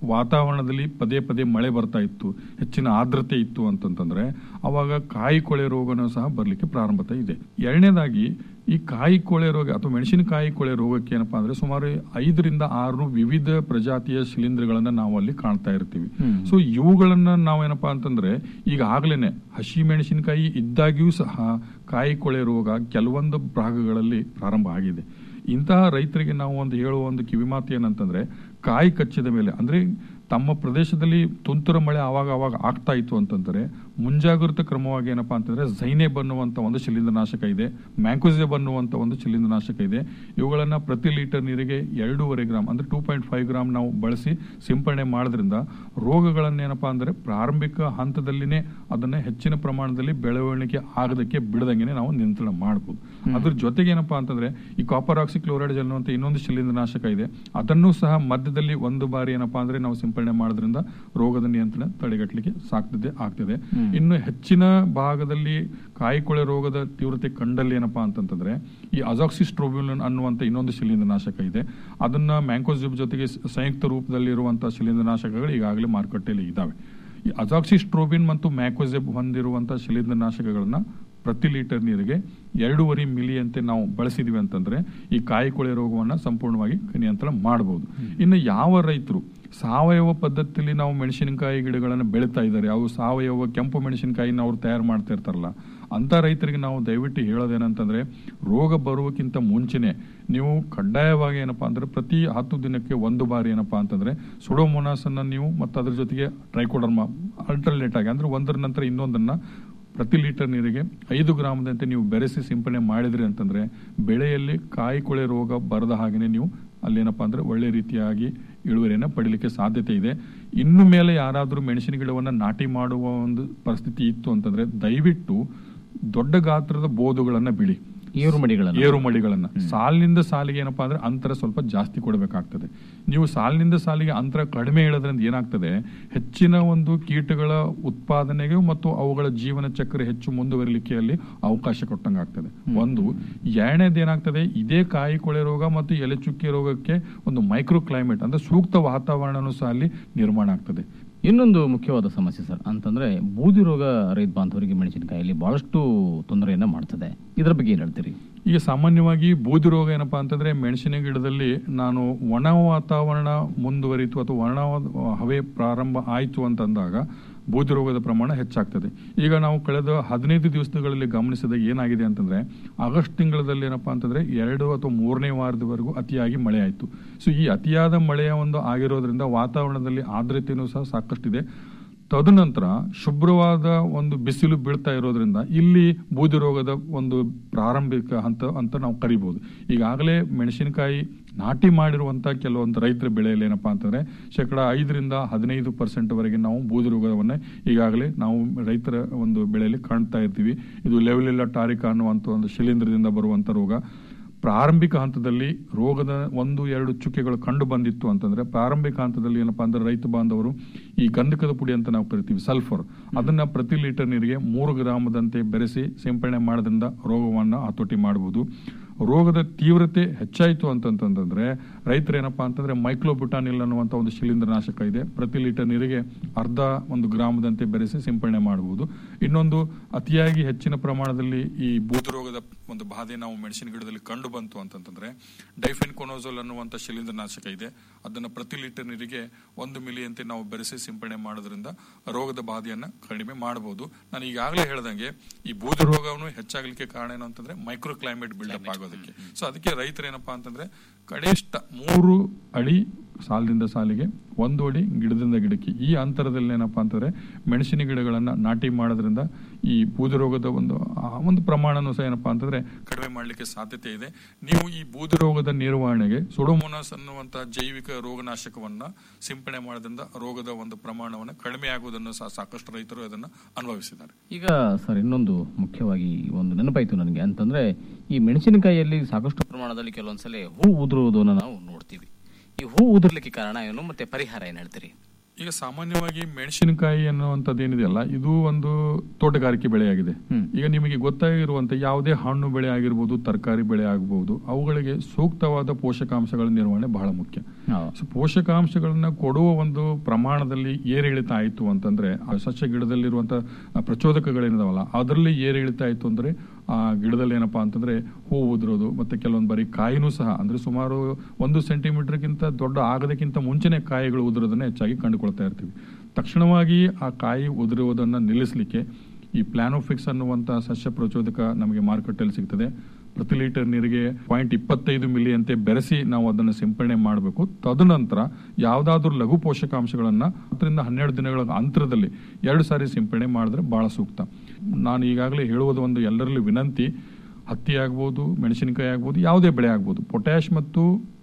ವಾತಾವರಣದಲ್ಲಿ ಪದೇ ಪದೇ ಮಳೆ ಬರ್ತಾ ಇತ್ತು ಹೆಚ್ಚಿನ ಆರ್ದ್ರತೆ ಇತ್ತು ಅಂತಂತಂದ್ರೆ ಅವಾಗ ಕಾಯಿ ಕೊಳೆ ರೋಗನೂ ಸಹ ಬರ್ಲಿಕ್ಕೆ ಪ್ರಾರಂಭತೆ ಇದೆ ಎರಡನೇದಾಗಿ ಈ ಕಾಯಿ ಕೊಳೆ ರೋಗ ಅಥವಾ ಮೆಣಸಿನಕಾಯಿ ಕೊಳೆ ರೋಗಕ್ಕೆ ಏನಪ್ಪಾ ಅಂದ್ರೆ ಸುಮಾರು ಐದರಿಂದ ಆರು ವಿವಿಧ ಪ್ರಜಾತಿಯ ಶಿಲೀಂಧ್ರಗಳನ್ನ ನಾವು ಅಲ್ಲಿ ಕಾಣ್ತಾ ಇರ್ತೀವಿ ಸೊ ಇವುಗಳನ್ನ ನಾವೇನಪ್ಪಾ ಅಂತಂದ್ರೆ ಈಗ ಆಗ್ಲೇನೆ ಹಸಿ ಮೆಣಸಿನಕಾಯಿ ಇದ್ದಾಗ್ಯೂ ಸಹ ಕಾಯಿ ಕೊಳೆ ರೋಗ ಕೆಲವೊಂದು ಭಾಗಗಳಲ್ಲಿ ಪ್ರಾರಂಭ ಆಗಿದೆ ಇಂತಹ ರೈತರಿಗೆ ನಾವು ಒಂದು ಹೇಳುವ ಒಂದು ಕಿವಿಮಾತು ಏನಂತಂದ್ರೆ ಕಾಯಿ ಕಚ್ಚಿದ ಮೇಲೆ ಅಂದ್ರೆ ತಮ್ಮ ಪ್ರದೇಶದಲ್ಲಿ ತುಂತುರು ಮಳೆ ಆವಾಗ ಆವಾಗ ಆಗ್ತಾ ಇತ್ತು ಅಂತಂದ್ರೆ ಮುಂಜಾಗ್ರತಾ ಕ್ರಮವಾಗಿ ಏನಪ್ಪಾ ಅಂತಂದ್ರೆ ಝೈನೇಬ್ ಅನ್ನುವಂತ ಒಂದು ಶಿಲೀಂಧ್ರನಾಶಕ ಇದೆ ಮ್ಯಾಂಕೋಸೆಬ್ ಅನ್ನುವಂತ ಒಂದು ಶಿಲೀಂಧ್ರನಾಶಕ ಇದೆ ಇವುಗಳನ್ನ ಪ್ರತಿ ಲೀಟರ್ ನೀರಿಗೆ ಎರಡೂವರೆ ಗ್ರಾಮ್ ಅಂದ್ರೆ ಟೂ ಪಾಯಿಂಟ್ ಫೈವ್ ಗ್ರಾಮ್ ನಾವು ಬಳಸಿ ಸಿಂಪಡಣೆ ಮಾಡೋದ್ರಿಂದ ರೋಗಗಳನ್ನ ಏನಪ್ಪಾ ಅಂದ್ರೆ ಪ್ರಾರಂಭಿಕ ಹಂತದಲ್ಲಿನೇ ಅದನ್ನ ಹೆಚ್ಚಿನ ಪ್ರಮಾಣದಲ್ಲಿ ಬೆಳವಣಿಗೆ ಆಗದಕ್ಕೆ ಬಿಡದಂಗೆ ನಾವು ನಿಯಂತ್ರಣ ಮಾಡಬಹುದು ಅದ್ರ ಜೊತೆಗೆ ಏನಪ್ಪಾ ಅಂತಂದ್ರೆ ಈ ಕಾಪರ್ ಆಕ್ಸಿ ಕ್ಲೋರೈಡ್ ಅನ್ನುವಂತ ಇನ್ನೊಂದು ಶಿಲೀಂಧ್ರನಾಶಕ ಇದೆ ಅದನ್ನು ಸಹ ಮಧ್ಯದಲ್ಲಿ ಒಂದು ಬಾರಿ ಏನಪ್ಪಾ ಅಂದ್ರೆ ನಾವು ಸಿಂಪಡಣೆ ಮಾಡೋದ್ರಿಂದ ರೋಗದ ನಿಯಂತ್ರಣ ತಡೆಗಟ್ಟಲಿಕ್ಕೆ ಸಾಕ್ತದೆ ಆಗ್ತದೆ ಇನ್ನು ಹೆಚ್ಚಿನ ಭಾಗದಲ್ಲಿ ಕಾಯಿಕೊಳೆ ರೋಗದ ತೀವ್ರತೆ ಕಂಡಲ್ಲಿ ಏನಪ್ಪಾ ಅಂತಂತಂದ್ರೆ ಈ ಅಜಾಕ್ಸಿಸ್ಟ್ರೋಬ್ಯುಲನ್ ಅನ್ನುವಂತ ಇನ್ನೊಂದು ಶಿಲೀಂಧ್ರನಾಶಕ ಇದೆ ಅದನ್ನ ಮ್ಯಾಂಕೋಸಿಬ್ ಜೊತೆಗೆ ಸ- ಸಂಯುಕ್ತ ರೂಪದಲ್ಲಿ ಇರುವಂತಹ ಶಿಲೀಂಧ್ರನಾಶಕಗಳು ಈಗಾಗಲೇ ಮಾರುಕಟ್ಟೆಯಲ್ಲಿ ಇದಾವೆ ಈ ಅಜಾಕ್ಸಿಸ್ಟ್ರೋಬಿನ್ ಮತ್ತು ಮ್ಯಾಕೋಸೆಬ್ ಹೊಂದಿರುವಂತಹ ಶಿಲೀಂಧ್ರನಾಶಕಗಳನ್ನ ಪ್ರತಿ ಲೀಟರ್ ನೀರಿಗೆ ಎರಡೂವರೆ ಮಿಲಿ ಅಂತೆ ನಾವು ಬಳಸಿದ್ವಿ ಅಂತಂದ್ರೆ ಈ ಕಾಯಿ ಕೊಳೆ ರೋಗವನ್ನ ಸಂಪೂರ್ಣವಾಗಿ ನಿಯಂತ್ರಣ ಮಾಡಬಹುದು ಇನ್ನು ಯಾವ ರೈತರು ಸಾವಯವ ಪದ್ಧತಿಯಲ್ಲಿ ನಾವು ಮೆಣಸಿನಕಾಯಿ ಗಿಡಗಳನ್ನು ಬೆಳೀತಾ ಇದ್ದಾರೆ ಅವು ಸಾವಯವ ಕೆಂಪು ಮೆಣಸಿನಕಾಯಿನ ಅವ್ರು ತಯಾರು ಮಾಡ್ತಾ ಇರ್ತಾರಲ್ಲ ಅಂತ ರೈತರಿಗೆ ನಾವು ದಯವಿಟ್ಟು ಹೇಳೋದೇನಂತಂದ್ರೆ ರೋಗ ಬರುವಕ್ಕಿಂತ ಮುಂಚೆನೆ ನೀವು ಕಡ್ಡಾಯವಾಗಿ ಏನಪ್ಪಾ ಅಂದ್ರೆ ಪ್ರತಿ ಹತ್ತು ದಿನಕ್ಕೆ ಒಂದು ಬಾರಿ ಏನಪ್ಪಾ ಅಂತಂದ್ರೆ ಸುಡೋಮೊನಾಸ್ ಅನ್ನ ನೀವು ಮತ್ತು ಅದ್ರ ಜೊತೆಗೆ ಟ್ರೈಕೋಡರ್ಮ ಅಲ್ಟರ್ನೇಟ್ ಆಗಿ ಅಂದ್ರೆ ಒಂದರ ನಂತರ ಇನ್ನೊಂದನ್ನ ಪ್ರತಿ ಲೀಟರ್ ನೀರಿಗೆ ಐದು ಗ್ರಾಮದಂತೆ ನೀವು ಬೆರೆಸಿ ಸಿಂಪಡಣೆ ಮಾಡಿದ್ರಿ ಅಂತಂದ್ರೆ ಬೆಳೆಯಲ್ಲಿ ಕಾಯಿ ಕೊಳೆ ರೋಗ ಬರದ ಹಾಗೆಯೇ ನೀವು ಅಲ್ಲೇನಪ್ಪ ಅಂದ್ರೆ ಒಳ್ಳೆ ರೀತಿಯಾಗಿ ಇಳುವರಿಯನ್ನು ಪಡಿಲಿಕ್ಕೆ ಸಾಧ್ಯತೆ ಇದೆ ಇನ್ನು ಮೇಲೆ ಯಾರಾದರೂ ಮೆಣಸಿನ ಗಿಡವನ್ನ ನಾಟಿ ಮಾಡುವ ಒಂದು ಪರಿಸ್ಥಿತಿ ಇತ್ತು ಅಂತಂದ್ರೆ ದಯವಿಟ್ಟು ದೊಡ್ಡ ಗಾತ್ರದ ಬೋದುಗಳನ್ನ ಬಿಡಿ ಏರು ಮಡಿಗಳನ್ನ ಏರು ಮಡಿಗಳನ್ನ ಸಾಲಿನಿಂದ ಸಾಲಿಗೆ ಏನಪ್ಪಾ ಅಂದ್ರೆ ಅಂತರ ಸ್ವಲ್ಪ ಜಾಸ್ತಿ ಕೊಡಬೇಕಾಗ್ತದೆ ನೀವು ಸಾಲಿನಿಂದ ಸಾಲಿಗೆ ಅಂತರ ಕಡಿಮೆ ಇಳೋದ್ರಿಂದ ಏನಾಗ್ತದೆ ಹೆಚ್ಚಿನ ಒಂದು ಕೀಟಗಳ ಉತ್ಪಾದನೆಗೆ ಮತ್ತು ಅವುಗಳ ಜೀವನ ಚಕ್ರ ಹೆಚ್ಚು ಮುಂದುವರಿಲಿಕ್ಕೆ ಅಲ್ಲಿ ಅವಕಾಶ ಕೊಟ್ಟಂಗಾಗ್ತದೆ ಒಂದು ಎರಡನೇದು ಏನಾಗ್ತದೆ ಇದೇ ಕಾಯಿ ಕೊಳೆ ರೋಗ ಮತ್ತು ಎಲೆ ಚುಕ್ಕಿ ರೋಗಕ್ಕೆ ಒಂದು ಮೈಕ್ರೋ ಕ್ಲೈಮೇಟ್ ಅಂದ್ರೆ ಸೂಕ್ತ ವಾತಾವರಣನೂ ಸಹ ಅಲ್ಲಿ ನಿರ್ಮಾಣ ಆಗ್ತದೆ ಇನ್ನೊಂದು ಮುಖ್ಯವಾದ ಸಮಸ್ಯೆ ಸರ್ ಅಂತಂದ್ರೆ ಬೂದಿ ರೋಗ ರೈತ ಬಾಂಧವರಿಗೆ ಮೆಣಸಿನಕಾಯಲ್ಲಿ ಬಹಳಷ್ಟು ತೊಂದರೆಯನ್ನ ಮಾಡ್ತದೆ ಇದರ ಬಗ್ಗೆ ಏನ್ ಹೇಳ್ತೀರಿ ಈಗ ಸಾಮಾನ್ಯವಾಗಿ ಬೂದಿ ರೋಗ ಏನಪ್ಪಾ ಅಂತಂದ್ರೆ ಮೆಣಸಿನ ಗಿಡದಲ್ಲಿ ನಾನು ಒಣ ವಾತಾವರಣ ಮುಂದುವರಿತು ಅಥವಾ ಒಣ ಹವೆ ಪ್ರಾರಂಭ ಆಯಿತು ಅಂತಂದಾಗ ಬೂದಿ ರೋಗದ ಪ್ರಮಾಣ ಹೆಚ್ಚಾಗ್ತದೆ ಈಗ ನಾವು ಕಳೆದ ಹದಿನೈದು ದಿವಸಗಳಲ್ಲಿ ಗಮನಿಸಿದಾಗ ಏನಾಗಿದೆ ಅಂತಂದ್ರೆ ಆಗಸ್ಟ್ ತಿಂಗಳಲ್ಲಿ ಏನಪ್ಪಾ ಅಂತಂದ್ರೆ ಎರಡು ಅಥವಾ ಮೂರನೇ ವಾರದವರೆಗೂ ಅತಿಯಾಗಿ ಮಳೆ ಆಯಿತು ಸೊ ಈ ಅತಿಯಾದ ಮಳೆಯ ಒಂದು ಆಗಿರೋದ್ರಿಂದ ವಾತಾವರಣದಲ್ಲಿ ಆರ್ದ್ರತೆಯೂ ಸಹ ಸಾಕಷ್ಟಿದೆ ತದನಂತರ ಶುಭ್ರವಾದ ಒಂದು ಬಿಸಿಲು ಬೀಳ್ತಾ ಇರೋದ್ರಿಂದ ಇಲ್ಲಿ ಬೂದಿ ರೋಗದ ಒಂದು ಪ್ರಾರಂಭಿಕ ಹಂತ ಅಂತ ನಾವು ಕರಿಬಹುದು ಈಗಾಗಲೇ ಮೆಣಸಿನಕಾಯಿ ನಾಟಿ ಮಾಡಿರುವಂತ ಕೆಲವೊಂದು ರೈತರ ಬೆಳೆಯಲ್ಲಿ ಏನಪ್ಪಾ ಅಂತಂದ್ರೆ ಶೇಕಡ ಐದರಿಂದ ಹದಿನೈದು ಪರ್ಸೆಂಟ್ ವರೆಗೆ ನಾವು ಬೂದಿ ರೋಗವನ್ನ ಈಗಾಗಲೇ ನಾವು ರೈತರ ಒಂದು ಬೆಳೆಯಲ್ಲಿ ಕಾಣ್ತಾ ಇರ್ತೀವಿ ಇದು ಲೆವೆಲಿಲ್ಲ ಟಾರಿಕ ಅನ್ನುವಂಥ ಒಂದು ಶಿಲೀಂಧ್ರದಿಂದ ಬರುವಂತ ರೋಗ ಪ್ರಾರಂಭಿಕ ಹಂತದಲ್ಲಿ ರೋಗದ ಒಂದು ಎರಡು ಚುಕ್ಕೆಗಳು ಕಂಡು ಬಂದಿತ್ತು ಅಂತಂದ್ರೆ ಪ್ರಾರಂಭಿಕ ಹಂತದಲ್ಲಿ ಏನಪ್ಪಾ ಅಂದ್ರೆ ರೈತ ಬಾಂಧವರು ಈ ಗಂಧಕದ ಪುಡಿ ಅಂತ ನಾವು ಕರಿತೀವಿ ಸಲ್ಫರ್ ಅದನ್ನ ಪ್ರತಿ ಲೀಟರ್ ನೀರಿಗೆ ಮೂರು ಗ್ರಾಮದಂತೆ ಬೆರೆಸಿ ಸಿಂಪಡಣೆ ಮಾಡೋದ್ರಿಂದ ರೋಗವನ್ನ ಹತೋಟಿ ಮಾಡಬಹುದು ರೋಗದ ತೀವ್ರತೆ ಹೆಚ್ಚಾಯಿತು ಅಂತಂತಂದ್ರೆ ರೈತರು ಏನಪ್ಪಾ ಅಂತಂದ್ರೆ ಮೈಕ್ಲೋಬುಟಾನಿಲ್ ಅನ್ನುವಂತ ಒಂದು ಶಿಲೀಂಧ್ರನಾಶಕ ಇದೆ ಪ್ರತಿ ಲೀಟರ್ ನೀರಿಗೆ ಅರ್ಧ ಒಂದು ಗ್ರಾಮದಂತೆ ಬೆರೆಸಿ ಸಿಂಪಡಣೆ ಮಾಡಬಹುದು ಇನ್ನೊಂದು ಅತಿಯಾಗಿ ಹೆಚ್ಚಿನ ಪ್ರಮಾಣದಲ್ಲಿ ಈ ಬೂದು ರೋಗದ ಒಂದು ಬಾಧೆ ನಾವು ಮೆಣಸಿನ ಗಿಡದಲ್ಲಿ ಕಂಡು ಬಂತು ಅಂತಂತಂದ್ರೆ ಡೈಫೆನ್ಕೊನೋಸೋಲ್ ಅನ್ನುವಂತ ಶಿಲೀಂಧ್ರನಾಶಕ ಇದೆ ಅದನ್ನ ಪ್ರತಿ ಲೀಟರ್ ನೀರಿಗೆ ಒಂದು ಮಿಲಿಯಂತೆ ನಾವು ಬೆರೆಸಿ ಸಿಂಪಡಣೆ ಮಾಡೋದ್ರಿಂದ ರೋಗದ ಬಾಧೆಯನ್ನ ಕಡಿಮೆ ಮಾಡಬಹುದು ನಾನು ಈಗಾಗಲೇ ಹೇಳ್ದಂಗೆ ಈ ಬೂದು ರೋಗವನ್ನು ಹೆಚ್ಚಾಗಲಿಕ್ಕೆ ಕಾರಣ ಏನು ಅಂತಂದ್ರೆ ಮೈಕ್ರೋ ಕ್ಲೈಮೇಟ್ ಬಿಲ್ಡಪ್ ಆಗೋದಕ್ಕೆ ಸೊ ಅದಕ್ಕೆ ರೈತರು ಏನಪ್ಪಾ ಅಂತಂದ್ರೆ ಕನಿಷ್ಠ ಮೂರು ಅಡಿ ಸಾಲಿನಿಂದ ಸಾಲಿಗೆ ಒಂದು ಅಡಿ ಗಿಡದಿಂದ ಗಿಡಕ್ಕೆ ಈ ಅಂತರದಲ್ಲಿ ಏನಪ್ಪಾ ಅಂತಂದ್ರೆ ಮೆಣಸಿನ ಗಿಡಗಳನ್ನ ನಾಟಿ ಮಾಡೋದ್ರಿಂದ ಈ ಬೂದು ರೋಗದ ಒಂದು ಆ ಒಂದು ಪ್ರಮಾಣನೂ ಸಹ ಏನಪ್ಪಾ ಅಂತಂದ್ರೆ ಕಡಿಮೆ ಮಾಡಲಿಕ್ಕೆ ಸಾಧ್ಯತೆ ಇದೆ ನೀವು ಈ ಬೂದು ರೋಗದ ನಿರ್ವಹಣೆಗೆ ಸುಡೋಮೋನಾಸ್ ಅನ್ನುವಂತಹ ಜೈವಿಕ ರೋಗನಾಶಕವನ್ನ ಸಿಂಪಡಣೆ ಮಾಡೋದ್ರಿಂದ ರೋಗದ ಒಂದು ಪ್ರಮಾಣವನ್ನು ಕಡಿಮೆ ಆಗುವುದನ್ನು ಸಹ ಸಾಕಷ್ಟು ರೈತರು ಅದನ್ನು ಅನುಭವಿಸಿದ್ದಾರೆ ಈಗ ಸರ್ ಇನ್ನೊಂದು ಮುಖ್ಯವಾಗಿ ಒಂದು ನೆನಪಾಯ್ತು ನನಗೆ ಅಂತಂದ್ರೆ ಈ ಮೆಣಸಿನಕಾಯಿಯಲ್ಲಿ ಸಾಕಷ್ಟು ಪ್ರಮಾಣದಲ್ಲಿ ಕೆಲವೊಂದ್ಸಲ ಹೂ ಉದುರುವುದನ್ನು ನಾವು ನೋಡ್ತೀವಿ ಈ ಹೂ ಉದುರ್ಲಿಕ್ಕೆ ಕಾರಣ ಏನು ಮತ್ತೆ ಪರಿಹಾರ ಏನ್ ಹೇಳ್ತೀರಿ ಈಗ ಸಾಮಾನ್ಯವಾಗಿ ಮೆಣಸಿನಕಾಯಿ ಅನ್ನುವಂಥದ್ದು ಏನಿದೆಯಲ್ಲ ಇದು ಒಂದು ತೋಟಗಾರಿಕೆ ಬೆಳೆಯಾಗಿದೆ ಈಗ ನಿಮಗೆ ಗೊತ್ತಾಗಿರುವಂತೆ ಯಾವುದೇ ಹಣ್ಣು ಬೆಳೆ ಆಗಿರ್ಬೋದು ತರಕಾರಿ ಬೆಳೆ ಆಗಬಹುದು ಅವುಗಳಿಗೆ ಸೂಕ್ತವಾದ ಪೋಷಕಾಂಶಗಳ ನಿರ್ವಹಣೆ ಬಹಳ ಮುಖ್ಯ ಸೊ ಪೋಷಕಾಂಶಗಳನ್ನ ಕೊಡುವ ಒಂದು ಪ್ರಮಾಣದಲ್ಲಿ ಏರಿಳಿತ ಆಯಿತು ಅಂತಂದ್ರೆ ಆ ಸಸ್ಯ ಗಿಡದಲ್ಲಿರುವಂತಹ ಪ್ರಚೋದಕಗಳೇನಿದಾವಲ್ಲ ಅದರಲ್ಲಿ ಏರಿಳಿತ ಆಯಿತು ಅಂದ್ರೆ ಆ ಗಿಡದಲ್ಲಿ ಏನಪ್ಪಾ ಅಂತಂದ್ರೆ ಹೂ ಉದುರೋದು ಮತ್ತೆ ಕೆಲವೊಂದು ಬಾರಿ ಕಾಯಿನೂ ಸಹ ಅಂದ್ರೆ ಸುಮಾರು ಒಂದು ಸೆಂಟಿಮೀಟರ್ಗಿಂತ ದೊಡ್ಡ ಆಗದಕ್ಕಿಂತ ಮುಂಚೆನೆ ಕಾಯಿಗಳು ಉದುರೋದನ್ನ ಹೆಚ್ಚಾಗಿ ಕಂಡುಕೊಳ್ತಾ ಇರ್ತೀವಿ ತಕ್ಷಣವಾಗಿ ಆ ಕಾಯಿ ಉದುರುವುದನ್ನ ನಿಲ್ಲಿಸಲಿಕ್ಕೆ ಈ ಪ್ಲಾನೋಫಿಕ್ಸ್ ಅನ್ನುವಂತ ಸಸ್ಯ ಪ್ರಚೋದಕ ನಮಗೆ ಮಾರುಕಟ್ಟೆಯಲ್ಲಿ ಸಿಗ್ತದೆ ಪ್ರತಿ ಲೀಟರ್ ನೀರಿಗೆ ಪಾಯಿಂಟ್ ಇಪ್ಪತ್ತೈದು ಮಿಲಿ ಅಂತೆ ಬೆರೆಸಿ ನಾವು ಅದನ್ನು ಸಿಂಪಡಣೆ ಮಾಡಬೇಕು ತದನಂತರ ಯಾವುದಾದ್ರೂ ಲಘು ಪೋಷಕಾಂಶಗಳನ್ನ ಹತ್ತರಿಂದ ಹನ್ನೆರಡು ದಿನಗಳ ಅಂತರದಲ್ಲಿ ಎರಡು ಸಾರಿ ಸಿಂಪಡಣೆ ಮಾಡಿದ್ರೆ ಬಹಳ ಸೂಕ್ತ ನಾನು ಈಗಾಗಲೇ ಹೇಳುವುದು ಒಂದು ಎಲ್ಲರಲ್ಲಿ ವಿನಂತಿ ಹತ್ತಿ ಆಗ್ಬೋದು ಮೆಣಸಿನಕಾಯಿ ಆಗ್ಬೋದು ಯಾವುದೇ ಬೆಳೆ ಆಗ್ಬೋದು ಪೊಟ್ಯಾಶ್ ಮತ್ತು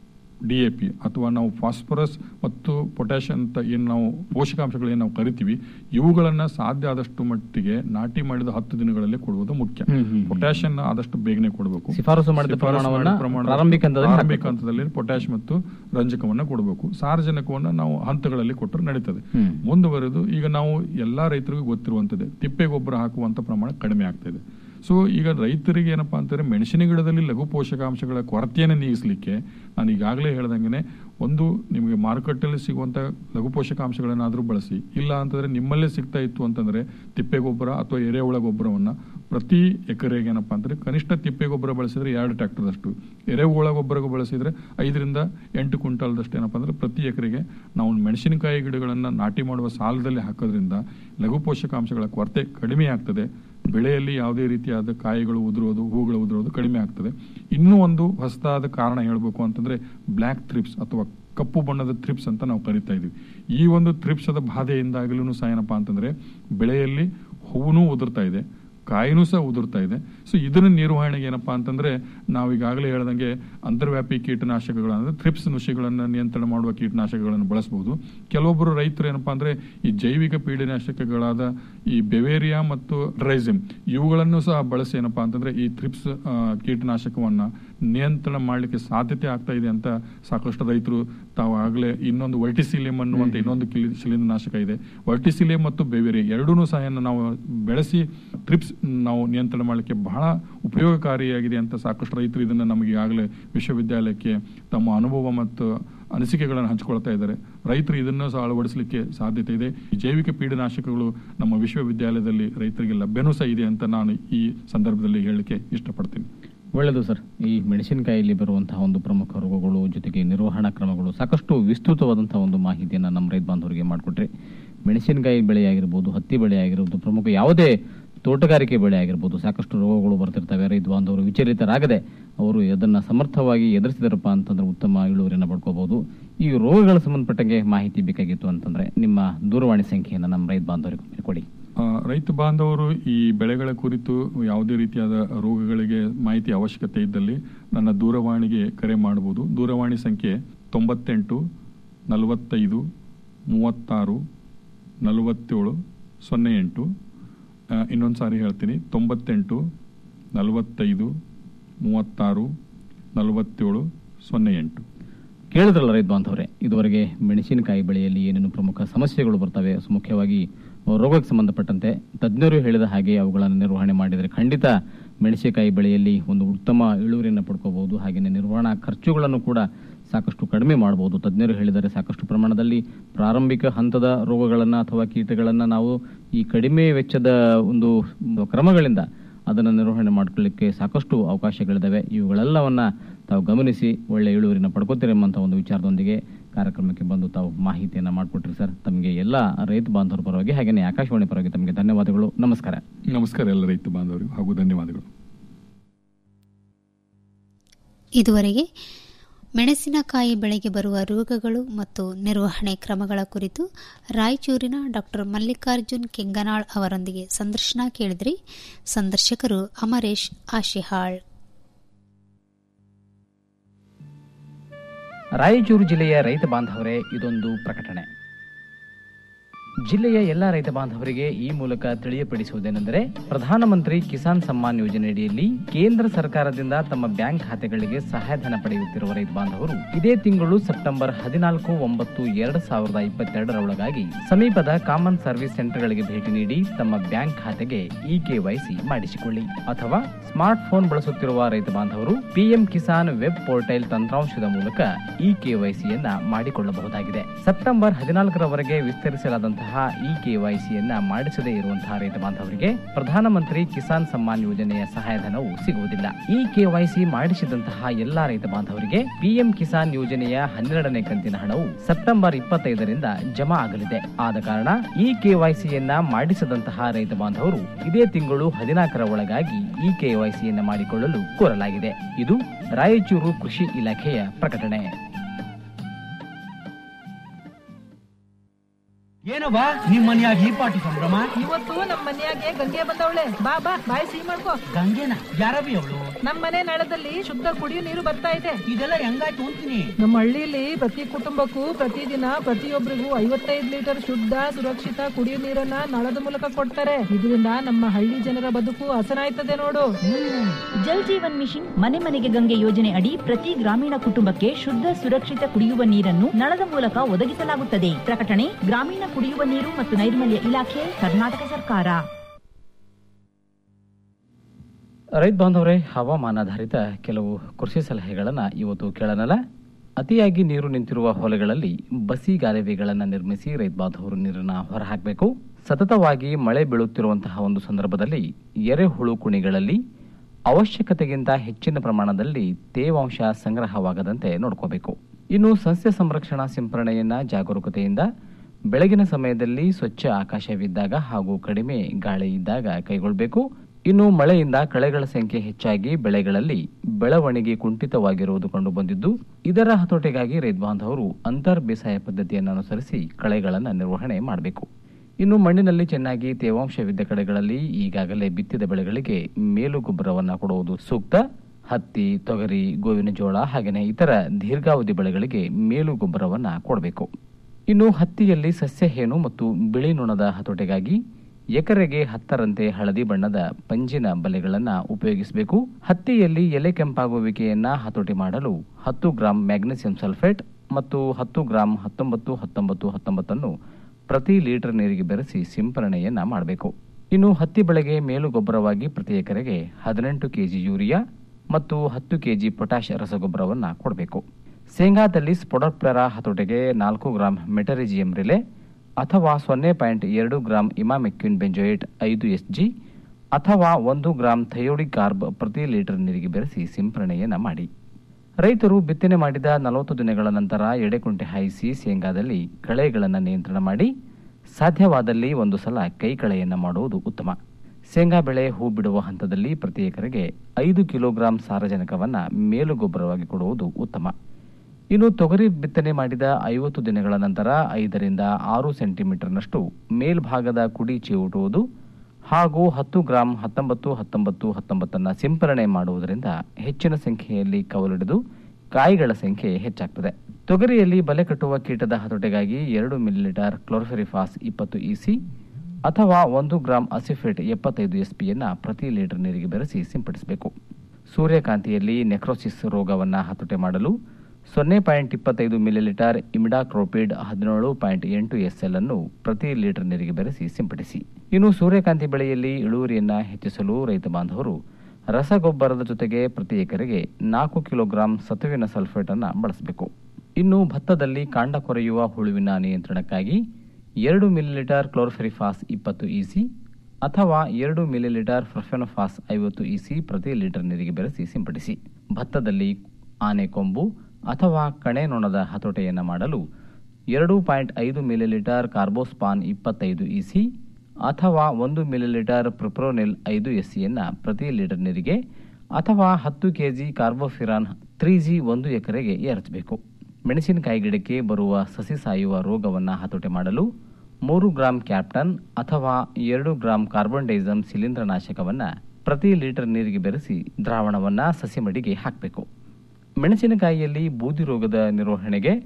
ಡಿ ಎ ಪಿ ಅಥವಾ ನಾವು ಫಾಸ್ಫರಸ್ ಮತ್ತು ಪೊಟ್ಯಾಶ್ ಅಂತ ಏನು ನಾವು ಪೋಷಕಾಂಶಗಳು ಏನು ನಾವು ಕರಿತೀವಿ ಇವುಗಳನ್ನ ಸಾಧ್ಯ ಆದಷ್ಟು ಮಟ್ಟಿಗೆ ನಾಟಿ ಮಾಡಿದ ಹತ್ತು ದಿನಗಳಲ್ಲಿ ಕೊಡುವುದು ಮುಖ್ಯ ಹ್ಮ್, ಹ್ಮ್, ಹ್ಮ್. ಪೊಟ್ಯಾಶ್ ಅನ್ನ ಆದಷ್ಟು ಬೇಗನೆ ಕೊಡಬೇಕು ಶಿಫಾರಸು ಮಾಡಿದ ಪ್ರಮಾಣವನ್ನ ಪ್ರಾರಂಭಿಕ ಹಂತದಲ್ಲಿ ಪ್ರಾರಂಭಿಕ ಹಾಕ್ಬೇಕು. ಹಂತದಲ್ಲಿ ಪೊಟ್ಯಾಶ್ ಮತ್ತು ರಂಜಕವನ್ನ ಕೊಡಬೇಕು ಸಾರಜನಕವನ್ನ ನಾವು ಹಂತಗಳಲ್ಲಿ ಕೊಟ್ಟರೆ ನಡೀತದೆ ಹ್ಮ್. ಮುಂದುವರೆದು ಈಗ ನಾವು ಎಲ್ಲಾ ರೈತರಿಗೂ ಗೊತ್ತಿರುವಂತದ್ದೇ ತಿಪ್ಪೆ ಗೊಬ್ಬರ ಹಾಕುವಂತ ಪ್ರಮಾಣ ಕಡಿಮೆ ಆಗ್ತಾ ಇದೆ ಸೊ ಈಗ ರೈತರಿಗೆ ಏನಪ್ಪಾ ಅಂತಂದ್ರೆ ಮೆಣಸಿನ ಗಿಡದಲ್ಲಿ ಲಘು ಪೋಷಕಾಂಶಗಳ ಕೊರತೆಯನ್ನು ನೀಗಿಸಲಿಕ್ಕೆ ನಾನು ಈಗಾಗಲೇ ಹೇಳ್ದಂಗೆ ಒಂದು ನಿಮಗೆ ಮಾರುಕಟ್ಟೆಯಲ್ಲಿ ಸಿಗುವಂತ ಲಘು ಪೋಷಕಾಂಶಗಳನ್ನಾದ್ರೂ ಬಳಸಿ ಇಲ್ಲ ಅಂತಂದ್ರೆ ನಿಮ್ಮಲ್ಲೇ ಸಿಗ್ತಾ ಇತ್ತು ಅಂತಂದ್ರೆ ತಿಪ್ಪೆ ಗೊಬ್ಬರ ಅಥವಾ ಎರೆಹುಳ ಗೊಬ್ಬರವನ್ನ ಪ್ರತಿ ಎಕರೆಗೆ ಏನಪ್ಪಾ ಅಂದ್ರೆ ಕನಿಷ್ಠ ತಿಪ್ಪೆ ಗೊಬ್ಬರ ಬಳಸಿದ್ರೆ ಎರಡು ಟ್ರ್ಯಾಕ್ಟರ್ದಷ್ಟು ಎರೆಹುಳ ಗೊಬ್ಬರ ಬಳಸಿದ್ರೆ ಐದರಿಂದ ಎಂಟು ಕ್ವಿಂಟಾಲ್ದಷ್ಟು ಏನಪ್ಪಾ ಅಂದ್ರೆ ಪ್ರತಿ ಎಕರೆಗೆ ನಾವು ಮೆಣಸಿನಕಾಯಿ ಗಿಡಗಳನ್ನ ನಾಟಿ ಮಾಡುವ ಸಾಲದಲ್ಲಿ ಹಾಕೋದ್ರಿಂದ ಲಘು ಪೋಷಕಾಂಶಗಳ ಕೊರತೆ ಕಡಿಮೆ ಆಗ್ತದೆ ಬೆಳೆಯಲ್ಲಿ ಯಾವುದೇ ರೀತಿಯಾದ ಕಾಯಿಗಳು ಉದುರೋದು ಹೂಗಳು ಉದುರೋದು ಕಡಿಮೆ ಆಗ್ತದೆ ಇನ್ನೂ ಒಂದು ಹೊಸದಾದ ಕಾರಣ ಹೇಳಬೇಕು ಅಂತಂದ್ರೆ ಬ್ಲ್ಯಾಕ್ ಥ್ರಿಪ್ಸ್ ಅಥವಾ ಕಪ್ಪು ಬಣ್ಣದ ಥ್ರಿಪ್ಸ್ ಅಂತ ನಾವು ಕರಿತಾ ಇದೀವಿ ಈ ಒಂದು ಥ್ರಿಪ್ಸದ ಬಾಧೆಯಿಂದಾಗಲೂ ಸಹ ಏನಪ್ಪಾ ಅಂತಂದ್ರೆ ಬೆಳೆಯಲ್ಲಿ ಹೂವು ಉದುರ್ತಾ ಇದೆ ಕಾಯಿನೂ ಸಹ ಉದುರ್ತಾ ಇದೆ ಸೊ ಇದನ್ನ ನಿರ್ವಹಣೆಗೆ ಏನಪ್ಪಾ ಅಂತಂದ್ರೆ ನಾವು ಈಗಾಗಲೇ ಹೇಳ್ದಂಗೆ ಅಂತರ್ವ್ಯಾಪಿ ಕೀಟನಾಶಕಗಳು ಅಂದ್ರೆ ಥ್ರಿಪ್ಸ್ ನುಷಿಗಳನ್ನ ನಿಯಂತ್ರಣ ಮಾಡುವ ಕೀಟನಾಶಕಗಳನ್ನು ಬಳಸಬಹುದು ಕೆಲವೊಬ್ಬರು ರೈತರು ಏನಪ್ಪಾ ಅಂದ್ರೆ ಈ ಜೈವಿಕ ಪೀಡನಾಶಕಗಳಾದ ಈ ಬೆವೇರಿಯಾ ಮತ್ತು ಡ್ರೈಸಿಮ್ ಇವುಗಳನ್ನು ಸಹ ಬಳಸಿ ಏನಪ್ಪಾ ಅಂತಂದ್ರೆ ಈ ಥ್ರಿಪ್ಸ್ ಆ, ಕೀಟನಾಶಕವನ್ನ ನಿಯಂತ್ರಣ ಮಾಡಲಿಕ್ಕೆ ಸಾಧ್ಯತೆ ಆಗ್ತಾ ಇದೆ ಅಂತ ಸಾಕಷ್ಟು ರೈತರು ತಾವು ಆಗಲೇ ಇನ್ನೊಂದು ವರ್ಟಿಸಿಲಿಯಂ ಅನ್ನುವಂತ ಇನ್ನೊಂದು ಕಿಲಿ- ಶಿಲೀಂಧ್ರನಾಶಕ ಇದೆ ವರ್ಟಿಸಿಲಿಯಂ ಮತ್ತು ಬೆವೇರಿಯಾ ಎರಡೂ ಸಹ ಏನು ನಾವು ಬೆಳೆಸಿ ಥ್ರಿಪ್ಸ್ ನಾವು ನಿಯಂತ್ರಣ ಮಾಡಲಿಕ್ಕೆ ಬಹಳ ಉಪಯೋಗಕಾರಿಯಾಗಿದೆ ಅಂತ ಸಾಕಷ್ಟು ರೈತರು ಇದನ್ನ ನಮಗೆ ಈಗಾಗಲೇ ವಿಶ್ವವಿದ್ಯಾಲಯಕ್ಕೆ ತಮ್ಮ ಅನುಭವ ಮತ್ತು ಅನಿಸಿಕೆಗಳನ್ನು ಹಂಚಿಕೊಳ್ತಾ ಇದ್ದಾರೆ ರೈತರು ಇದನ್ನು ಸಹ ಅಳವಡಿಸಲಿಕ್ಕೆ ಸಾಧ್ಯತೆ ಇದೆ ಈ ಜೈವಿಕ ಪೀಡನಾಶಕಗಳು ನಮ್ಮ ವಿಶ್ವವಿದ್ಯಾಲಯದಲ್ಲಿ ರೈತರಿಗೆ ಲಭ್ಯನೂ ಸಹ ಇದೆ ಅಂತ ನಾನು ಈ ಸಂದರ್ಭದಲ್ಲಿ ಹೇಳಲಿಕ್ಕೆ ಇಷ್ಟಪಡ್ತೀನಿ ಒಳ್ಳೆಯದು ಸರ್ ಈ ಮೆಣಸಿನಕಾಯಿಯಲ್ಲಿ ಬರುವಂತಹ ಒಂದು ಪ್ರಮುಖ ರೋಗಗಳು ಜೊತೆಗೆ ನಿರ್ವಹಣಾ ಕ್ರಮಗಳು ಸಾಕಷ್ಟು ವಿಸ್ತೃತವಾದಂತಹ ಒಂದು ಮಾಹಿತಿಯನ್ನು ನಮ್ಮ ರೈತ ಬಾಂಧವರಿಗೆ ಮಾಡಿಕೊಟ್ರೆ ಮೆಣಸಿನಕಾಯಿ ಬೆಳೆ ಆಗಿರ್ಬೋದು ಹತ್ತಿ ಬೆಳೆ ಆಗಿರ್ಬೋದು ಪ್ರಮುಖ ಯಾವುದೇ ತೋಟಗಾರಿಕೆ ಬೆಳೆ ಆಗಿರ್ಬೋದು ಸಾಕಷ್ಟು ರೋಗಗಳು ಬರ್ತಿರ್ತವೆ ರೈತ ಬಾಂಧವರು ವಿಚಲಿತರಾಗದೆ ಅವರು ಅದನ್ನು ಸಮರ್ಥವಾಗಿ ಎದುರಿಸಿದಾರಪ್ಪ ಅಂತಂದ್ರೆ ಉತ್ತಮ ಇಳುವರಿಯನ್ನು ಪಡ್ಕೋಬಹುದು ಈ ರೋಗಗಳ ಸಂಬಂಧಪಟ್ಟಂಗೆ ಮಾಹಿತಿ ಬೇಕಾಗಿತ್ತು ಅಂತಂದ್ರೆ ನಿಮ್ಮ ದೂರವಾಣಿ ಸಂಖ್ಯೆಯನ್ನು ನಮ್ಮ ರೈತ ಬಾಂಧವರಿಗೆ ಕೊಡಿ ಆ, ರೈತ ಬಾಂಧವರು ಈ ಬೆಳೆಗಳ ಕುರಿತು ಯಾವುದೇ ರೀತಿಯಾದ ರೋಗಗಳಿಗೆ ಮಾಹಿತಿ ಅವಶ್ಯಕತೆ ಇದ್ದಲ್ಲಿ ನನ್ನ ದೂರವಾಣಿಗೆ ಕರೆ ಮಾಡಬಹುದು ದೂರವಾಣಿ ಸಂಖ್ಯೆ ತೊಂಬತ್ತೆಂಟು ನಲವತ್ತೈದು ಮೂವತ್ತಾರು ನಲವತ್ತೇಳು ಸೊನ್ನೆ ಎಂಟು ಇನ್ನೊಂದು ಸಾರಿ ಹೇಳ್ತೀನಿ ತೊಂಬತ್ತೆಂಟು ನಲವತ್ತೈದು ಮೂವತ್ತಾರು ನಲವತ್ತೇಳು ಸೊನ್ನೆ ಎಂಟು ಕೇಳಿದ್ರಲ್ಲ ರೈತ ಬಾಂಧವರೇ ಇದುವರೆಗೆ ಮೆಣಸಿನಕಾಯಿ ಬೆಳೆಯಲ್ಲಿ ಏನೇನು ಪ್ರಮುಖ ಸಮಸ್ಯೆಗಳು ಬರ್ತವೆ ಸು- ಮುಖ್ಯವಾಗಿ ರೋಗಕ್ಕೆ ಸಂಬಂಧಪಟ್ಟಂತೆ ತಜ್ಞರು ಹೇಳಿದ ಹಾಗೆ ಅವುಗಳನ್ನು ನಿರ್ವಹಣೆ ಮಾಡಿದರೆ ಖಂಡಿತ ಮೆಣಸಿನಕಾಯಿ ಬೆಳೆಯಲ್ಲಿ ಒಂದು ಉತ್ತಮ ಇಳುವರಿಯನ್ನು ಪಡ್ಕೋಬಹುದು ಹಾಗೆಯೇ ನಿರ್ವಹಣಾ ಖರ್ಚುಗಳನ್ನು ಕೂಡ ಸಾಕಷ್ಟು ಕಡಿಮೆ ಮಾಡಬಹುದು ತಜ್ಞರು ಹೇಳಿದರೆ ಸಾಕಷ್ಟು ಪ್ರಮಾಣದಲ್ಲಿ ಪ್ರಾರಂಭಿಕ ಹಂತದ ರೋಗಗಳನ್ನು ಅಥವಾ ಕೀಟಗಳನ್ನು ನಾವು ಈ ಕಡಿಮೆ ವೆಚ್ಚದ ಒಂದು ಕ್ರಮಗಳಿಂದ ಅದನ್ನು ನಿರ್ವಹಣೆ ಮಾಡ್ಕೊಳ್ಳಿಕ್ಕೆ ಸಾಕಷ್ಟು ಅವಕಾಶಗಳಿದ್ದಾವೆ ಇವುಗಳೆಲ್ಲವನ್ನ ತಾವು ಗಮನಿಸಿ ಒಳ್ಳೆ ಇಳುವರಿನ ಪಡ್ಕೋತೀರಿ ಎಂಬಂಥ ಒಂದು ವಿಚಾರದೊಂದಿಗೆ ಕಾರ್ಯಕ್ರಮಕ್ಕೆ ಬಂದು ತಾವು ಮಾಹಿತಿಯನ್ನು ಮಾಡಿಕೊಟ್ರಿ ಸರ್ ತಮಗೆ ಎಲ್ಲ ರೈತ ಬಾಂಧವರ ಪರವಾಗಿ ಹಾಗೆಯೇ ಆಕಾಶವಾಣಿ ಪರವಾಗಿ ತಮಗೆ ಧನ್ಯವಾದಗಳು ನಮಸ್ಕಾರ ನಮಸ್ಕಾರ ಎಲ್ಲ ರೈತ ಬಾಂಧವರಿಗೂ ಹಾಗೂ ಧನ್ಯವಾದಗಳು ಇದುವರೆಗೆ ಮೆಣಸಿನಕಾಯಿ ಬೆಳೆಗೆ ಬರುವ ರೋಗಗಳು ಮತ್ತು ನಿರ್ವಹಣೆ ಕ್ರಮಗಳ ಕುರಿತು ರಾಯಚೂರಿನ ಡಾಕ್ಟರ್ ಮಲ್ಲಿಕಾರ್ಜುನ್ ಕೆಂಗನಾಳ್ ಅವರೊಂದಿಗೆ ಸಂದರ್ಶನ ಕೇಳಿದ್ರಿ ಸಂದರ್ಶಕರು ಅಮರೇಶ್ ಆಶಿಹಾಳ್ ರಾಯಚೂರು ಜಿಲ್ಲೆಯ ರೈತ ಬಾಂಧವರೇ ಇದೊಂದು ಪ್ರಕಟಣೆ ಜಿಲ್ಲೆಯ ಎಲ್ಲ ರೈತ ಬಾಂಧವರಿಗೆ ಈ ಮೂಲಕ ತಿಳಿಯಪಡಿಸುವುದೇನೆಂದರೆ ಪ್ರಧಾನಮಂತ್ರಿ ಕಿಸಾನ್ ಸಮ್ಮಾನ್ ಯೋಜನೆಯಡಿಯಲ್ಲಿ ಕೇಂದ್ರ ಸರ್ಕಾರದಿಂದ ತಮ್ಮ ಬ್ಯಾಂಕ್ ಖಾತೆಗಳಿಗೆ ಸಹಾಯಧನ ಪಡೆಯುತ್ತಿರುವ ರೈತ ಬಾಂಧವರು ಇದೇ ತಿಂಗಳು ಸೆಪ್ಟೆಂಬರ್ ಹದಿನಾಲ್ಕು ಒಂಬತ್ತು ಎರಡು ಸಾವಿರದ ಇಪ್ಪತ್ತೆರಡರ ಒಳಗಾಗಿ ಸಮೀಪದ ಕಾಮನ್ ಸರ್ವಿಸ್ ಸೆಂಟರ್ಗಳಿಗೆ ಭೇಟಿ ನೀಡಿ ತಮ್ಮ ಬ್ಯಾಂಕ್ ಖಾತೆಗೆ ಇ ಕೆವೈಸಿ ಮಾಡಿಸಿಕೊಳ್ಳಿ ಅಥವಾ ಸ್ಮಾರ್ಟ್ ಫೋನ್ ಬಳಸುತ್ತಿರುವ ರೈತ ಬಾಂಧವರು ಪಿಎಂ ಕಿಸಾನ್ ವೆಬ್ ಪೋರ್ಟಲ್ ತಂತ್ರಾಂಶದ ಮೂಲಕ ಇ ಕೆವೈಸಿಯನ್ನ ಮಾಡಿಕೊಳ್ಳಬಹುದಾಗಿದೆ ಸೆಪ್ಟೆಂಬರ್ ಹದಿನಾಲ್ಕರವರೆಗೆ ವಿಸ್ತರಿಸಲಾದಂತಹ ಇ ಕೆವೈಸಿಯನ್ನ ಮಾಡಿಸದೇ ಇರುವಂತಹ ರೈತ ಬಾಂಧವರಿಗೆ ಪ್ರಧಾನಮಂತ್ರಿ ಕಿಸಾನ್ ಸಮ್ಮಾನ್ ಯೋಜನೆಯ ಸಹಾಯಧನವು ಸಿಗುವುದಿಲ್ಲ ಇ ಕೆವೈಸಿ ಮಾಡಿಸಿದಂತಹ ಎಲ್ಲಾ ರೈತ ಬಾಂಧವರಿಗೆ ಪಿಎಂ ಕಿಸಾನ್ ಯೋಜನೆಯ ಹನ್ನೆರಡನೇ ಕಂತಿನ ಹಣವು ಸೆಪ್ಟೆಂಬರ್ ಇಪ್ಪತ್ತೈದರಿಂದ ಜಮಾ ಆಗಲಿದೆ ಆದ ಕಾರಣ ಈ ಕೆವೈಸಿಯನ್ನ ಮಾಡಿಸದಂತಹ ರೈತ ಬಾಂಧವರು ಇದೇ ತಿಂಗಳು ಹದಿನಾಲ್ಕರ ಒಳಗಾಗಿ ಈ ಕೆವೈಸಿಯನ್ನ ಮಾಡಿಕೊಳ್ಳಲು ಕೋರಲಾಗಿದೆ ಇದು ರಾಯಚೂರು ಕೃಷಿ ಇಲಾಖೆಯ ಪ್ರಕಟಣೆ ಏನವ್ವ ನಿಮ್ ಮನ್ಯಾಗ ಈ ಪಾಟಿ ಸಂಭ್ರಮ ಇವತ್ತು ನಮ್ ಮನ್ಯಾಗೆ ಗಂಗೆ ಬಂದವಳೆ ಬಾ ಬಾ ಬಾಯಿ ಸಿಹಿ ಮಾಡ್ಕೋ ಗಂಗೆನ ಯಾರವಿ ಅವಳು ನಮ್ ಮನೆ ನಳದಲ್ಲಿ ಶುದ್ಧ ಕುಡಿಯೋ ನೀರು ಬರ್ತಾ ಇದೆ ಇದೆಲ್ಲ ಹೆಂಗಾಯ್ತು ಅಂತೀನಿ ನಮ್ಮ ಹಳ್ಳಿಲಿ ಪ್ರತಿ ಕುಟುಂಬಕ್ಕೂ ಪ್ರತಿದಿನ ಪ್ರತಿಯೊಬ್ಬರಿಗೂ ಐವತ್ತೈದು ಲೀಟರ್ ಶುದ್ಧ ಸುರಕ್ಷಿತ ಕುಡಿಯೋ ನೀರನ್ನ ನಳದ ಮೂಲಕ ಕೊಡ್ತಾರೆ ಇದರಿಂದ ನಮ್ಮ ಹಳ್ಳಿ ಜನರ ಬದುಕು ಹಸನಾಯ್ತದೆ ನೋಡು ಜಲ್ ಜೀವನ್ ಮಿಷನ್ ಮನೆ ಮನೆಗೆ ಗಂಗೆ ಯೋಜನೆ ಅಡಿ ಪ್ರತಿ ಗ್ರಾಮೀಣ ಕುಟುಂಬಕ್ಕೆ ಶುದ್ಧ ಸುರಕ್ಷಿತ ಕುಡಿಯುವ ನೀರನ್ನು ನಳದ ಮೂಲಕ ಒದಗಿಸಲಾಗುತ್ತದೆ ಪ್ರಕಟಣೆ ಗ್ರಾಮೀಣ ಕುಡಿಯುವ ನೀರು ಮತ್ತು ನೈರ್ಮಲ್ಯ ಇಲಾಖೆ ಕರ್ನಾಟಕ ಸರ್ಕಾರ ರೈತ ಬಾಂಧವರೇ ಹವಾಮಾನಾಧಾರಿತ ಕೆಲವು ಕೃಷಿ ಸಲಹೆಗಳನ್ನು ಇವತ್ತು ಕೇಳೋಣಲ್ಲ ಅತಿಯಾಗಿ ನೀರು ನಿಂತಿರುವ ಹೊಲಗಳಲ್ಲಿ ಬಸಿ ಗಾಲುವೆಗಳನ್ನು ನಿರ್ಮಿಸಿ ರೈತ ಬಾಂಧವರು ನೀರನ್ನು ಹೊರಹಾಕಬೇಕು ಸತತವಾಗಿ ಮಳೆ ಬೀಳುತ್ತಿರುವಂತಹ ಒಂದು ಸಂದರ್ಭದಲ್ಲಿ ಎರೆಹುಳು ಕುಣಿಗಳಲ್ಲಿ ಅವಶ್ಯಕತೆಗಿಂತ ಹೆಚ್ಚಿನ ಪ್ರಮಾಣದಲ್ಲಿ ತೇವಾಂಶ ಸಂಗ್ರಹವಾಗದಂತೆ ನೋಡ್ಕೋಬೇಕು ಇನ್ನು ಸಸ್ಯ ಸಂರಕ್ಷಣಾ ಸಿಂಪರಣೆಯನ್ನ ಜಾಗರೂಕತೆಯಿಂದ ಬೆಳಗಿನ ಸಮಯದಲ್ಲಿ ಸ್ವಚ್ಛ ಆಕಾಶವಿದ್ದಾಗ ಹಾಗೂ ಕಡಿಮೆ ಗಾಳಿ ಇದ್ದಾಗ ಕೈಗೊಳ್ಳಬೇಕು ಇನ್ನು ಮಳೆಯಿಂದ ಕಳೆಗಳ ಸಂಖ್ಯೆ ಹೆಚ್ಚಾಗಿ ಬೆಳೆಗಳಲ್ಲಿ ಬೆಳವಣಿಗೆ ಕುಂಠಿತವಾಗಿರುವುದು ಕಂಡುಬಂದಿದ್ದು ಇದರ ಹತೋಟಿಗಾಗಿ ರೈತ ಬಾಂಧವರು ಅಂತರ್ ಬೇಸಾಯ ಪದ್ಧತಿಯನ್ನು ಅನುಸರಿಸಿ ಕಳೆಗಳನ್ನು ನಿರ್ವಹಣೆ ಮಾಡಬೇಕು ಇನ್ನು ಮಣ್ಣಿನಲ್ಲಿ ಚೆನ್ನಾಗಿ ತೇವಾಂಶವಿದ್ದ ಕಡೆಗಳಲ್ಲಿ ಈಗಾಗಲೇ ಬಿತ್ತಿದ ಬೆಳೆಗಳಿಗೆ ಮೇಲು ಗೊಬ್ಬರವನ್ನು ಕೊಡುವುದು ಸೂಕ್ತ ಹತ್ತಿ ತೊಗರಿ ಗೋವಿನ ಜೋಳ ಹಾಗೆಯೇ ಇತರ ದೀರ್ಘಾವಧಿ ಬೆಳೆಗಳಿಗೆ ಮೇಲು ಗೊಬ್ಬರವನ್ನ ಕೊಡಬೇಕು ಇನ್ನು ಹತ್ತಿಯಲ್ಲಿ ಸಸ್ಯ ಹೇನು ಮತ್ತು ಬಿಳಿ ನೊಣದ ಹತೋಟಿಗಾಗಿ ಎಕರೆಗೆ ಹತ್ತರಂತೆ ಹಳದಿ ಬಣ್ಣದ ಪಂಜಿನ ಬಲೆಗಳನ್ನು ಉಪಯೋಗಿಸಬೇಕು ಹತ್ತಿಯಲ್ಲಿ ಎಲೆ ಕೆಂಪಾಗುವಿಕೆಯನ್ನ ಹತೋಟಿ ಮಾಡಲು ಹತ್ತು ಗ್ರಾಂ ಮ್ಯಾಗ್ನೆಸಿಯಂ ಸಲ್ಫೇಟ್ ಮತ್ತು ಹತ್ತು ಗ್ರಾಂ ಹತ್ತೊಂಬತ್ತು ಹತ್ತೊಂಬತ್ತು ಹತ್ತೊಂಬತ್ತನ್ನು ಪ್ರತಿ ಲೀಟರ್ ನೀರಿಗೆ ಬೆರೆಸಿ ಸಿಂಪರಣೆಯನ್ನ ಮಾಡಬೇಕು ಇನ್ನು ಹತ್ತಿ ಬೆಳೆಗೆ ಮೇಲು ಗೊಬ್ಬರವಾಗಿ ಪ್ರತಿ ಎಕರೆಗೆ ಹದಿನೆಂಟು ಕೆಜಿ ಯೂರಿಯಾ ಮತ್ತು ಹತ್ತು ಕೆಜಿ ಪೊಟ್ಯಾಷ್ ರಸಗೊಬ್ಬರವನ್ನ ಕೊಡಬೇಕು ಶೇಂಗಾದಲ್ಲಿ ಸ್ಪೊಡರ್ಪ್ಲೆರ ಹತೋಟಿಗೆ ನಾಲ್ಕು ಗ್ರಾಂ ಮೆಟರಿಜಿಯಂ ರಿಲೆ ಅಥವಾ ಸೊನ್ನೆ ಪಾಯಿಂಟ್ ಎರಡು ಗ್ರಾಂ ಇಮಾಮೆಕ್ಯೂನ್ ಬೆಂಜೋಯೇಟ್ ಐದು ಎಸ್ ಜಿ ಅಥವಾ ಒಂದು ಗ್ರಾಂ ಥಯೋಡಿಕ್ ಕಾರ್ಬ್ ಪ್ರತಿ ಲೀಟರ್ ನೀರಿಗೆ ಬೆರೆಸಿ ಸಿಂಪರಣೆಯನ್ನ ಮಾಡಿ ರೈತರು ಬಿತ್ತನೆ ಮಾಡಿದ ನಲವತ್ತು ದಿನಗಳ ನಂತರ ಎಡೆಕುಂಟೆ ಹಾಯಿಸಿ ಶೇಂಗಾದಲ್ಲಿ ಕಳೆಗಳನ್ನು ನಿಯಂತ್ರಣ ಮಾಡಿ ಸಾಧ್ಯವಾದಲ್ಲಿ ಒಂದು ಸಲ ಕೈ ಕಳೆಯನ್ನು ಮಾಡುವುದು ಉತ್ತಮ ಶೇಂಗಾ ಬೆಳೆ ಹೂ ಬಿಡುವ ಹಂತದಲ್ಲಿ ಪ್ರತಿ ಎಕರೆಗೆ ಐದು ಕಿಲೋಗ್ರಾಂ ಸಾರಜನಕವನ್ನ ಮೇಲು ಗೊಬ್ಬರವಾಗಿ ಕೊಡುವುದು ಉತ್ತಮ ಇನ್ನು ತೊಗರಿ ಬಿತ್ತನೆ ಮಾಡಿದ ಐವತ್ತು ದಿನಗಳ ನಂತರ ಐದರಿಂದ ಆರು ಸೆಂಟಿಮೀಟರ್ನಷ್ಟು ಮೇಲ್ಭಾಗದ ಕುಡಿ ಚಿವುಟುವುದು ಹಾಗೂ ಹತ್ತು ಗ್ರಾಂ ಹತ್ತೊಂಬತ್ತು ಹತ್ತೊಂಬತ್ತು ಹತ್ತೊಂಬತ್ತನ್ನ ಸಿಂಪರಣೆ ಮಾಡುವುದರಿಂದ ಹೆಚ್ಚಿನ ಸಂಖ್ಯೆಯಲ್ಲಿ ಕವಲಿಡಿದು ಕಾಯಿಗಳ ಸಂಖ್ಯೆ ಹೆಚ್ಚಾಗ್ತದೆ ತೊಗರಿಯಲ್ಲಿ ಬಲೆ ಕಟ್ಟುವ ಕೀಟದ ಹತೋಟಿಗಾಗಿ ಎರಡು ಮಿಲಿಲೀಟರ್ ಕ್ಲೋರ್ಫೆರಿಫಾಸ್ ಇಪ್ಪತ್ತು ಇಸಿ ಅಥವಾ ಒಂದು ಗ್ರಾಂ ಅಸಿಫೇಟ್ ಎಪ್ಪತ್ತೈದು ಎಸ್ಪಿಯನ್ನ ಪ್ರತಿ ಲೀಟರ್ ನೀರಿಗೆ ಬೆರೆಸಿ ಸಿಂಪಡಿಸಬೇಕು ಸೂರ್ಯಕಾಂತಿಯಲ್ಲಿ ನೆಕ್ರೋಸಿಸ್ ರೋಗವನ್ನು ಹತೋಟಿ ಮಾಡಲು ಸೊನ್ನೆ ಪಾಯಿಂಟ್ ಇಪ್ಪತ್ತೈದು ಮಿಲಿಲೀಟರ್ ಇಮಿಡಾಕ್ರೋಪಿಡ್ ಹದಿನೇಳು ಪಾಯಿಂಟ್ ಎಂಟು ಎಸ್ಎಲ್ ಅನ್ನು ಪ್ರತಿ ಲೀಟರ್ ನೀರಿಗೆ ಬೆರೆಸಿ ಸಿಂಪಡಿಸಿ ಇನ್ನು ಸೂರ್ಯಕಾಂತಿ ಬೆಳೆಯಲ್ಲಿ ಇಳುವರಿಯನ್ನ ಹೆಚ್ಚಿಸಲು ರೈತ ಬಾಂಧವರು ರಸಗೊಬ್ಬರದ ಜೊತೆಗೆ ಪ್ರತಿ ಎಕರೆಗೆ ನಾಲ್ಕು ಕಿಲೋಗ್ರಾಂ ಸತುವಿನ ಸಲ್ಫೇಟ್ ಅನ್ನು ಬಳಸಬೇಕು ಇನ್ನು ಭತ್ತದಲ್ಲಿ ಕಾಂಡ ಕೊರೆಯುವ ಹುಳುವಿನ ನಿಯಂತ್ರಣಕ್ಕಾಗಿ ಎರಡು ಮಿಲಿಲೀಟರ್ ಕ್ಲೋರ್ಫೆರಿಫಾಸ್ ಇಪ್ಪತ್ತು ಇಸಿ ಅಥವಾ ಎರಡು ಮಿಲಿಲೀಟರ್ ಫ್ರಫೆನೋಫಾಸ್ ಐವತ್ತು ಇಸಿ ಪ್ರತಿ ಲೀಟರ್ ನೀರಿಗೆ ಬೆರೆಸಿ ಸಿಂಪಡಿಸಿ ಭತ್ತದಲ್ಲಿ ಆನೆಕೊಂಬು ಅಥವಾ ಕಣೆ ನೊಣದ ಹತೋಟೆಯನ್ನು ಮಾಡಲು ಎರಡು ಪಾಯಿಂಟ್ ಐದು ಮಿಲಿಲೀಟರ್ ಕಾರ್ಬೋಸ್ಪಾನ್ ಇಪ್ಪತ್ತೈದು ಇಸಿ ಅಥವಾ ಒಂದು ಮಿಲಿಲೀಟರ್ ಪ್ರಿಪ್ರೋನಿಲ್ ಐದು ಎಸ್ಸಿಯನ್ನು ಪ್ರತಿ ಲೀಟರ್ ನೀರಿಗೆ ಅಥವಾ ಹತ್ತು ಕೆಜಿ ಕಾರ್ಬೋಫಿರಾನ್ ತ್ರೀ ಜಿ ಒಂದು ಎಕರೆಗೆ ಏರಿಸಬೇಕು ಮೆಣಸಿನಕಾಯಿ ಗಿಡಕ್ಕೆ ಬರುವ ಸಸಿ ಸಾಯುವ ರೋಗವನ್ನು ಹತೋಟಿ ಮಾಡಲು ಮೂರು ಗ್ರಾಂ ಕ್ಯಾಪ್ಟನ್ ಅಥವಾ ಎರಡು ಗ್ರಾಂ ಕಾರ್ಬನ್ ಡೈಸಮ್ ಶಿಲೀಂಧ್ರನಾಶಕವನ್ನು ಪ್ರತಿ ಲೀಟರ್ ನೀರಿಗೆ ಬೆರೆಸಿ ದ್ರಾವಣವನ್ನು ಸಸಿ ಮಡಿಗೆ ಹಾಕಬೇಕು ಮೆಣಸಿನಕಾಯಿಯಲ್ಲಿ ಬೂದಿ ರೋಗದ ನಿರ್ವಹಣೆಗೆ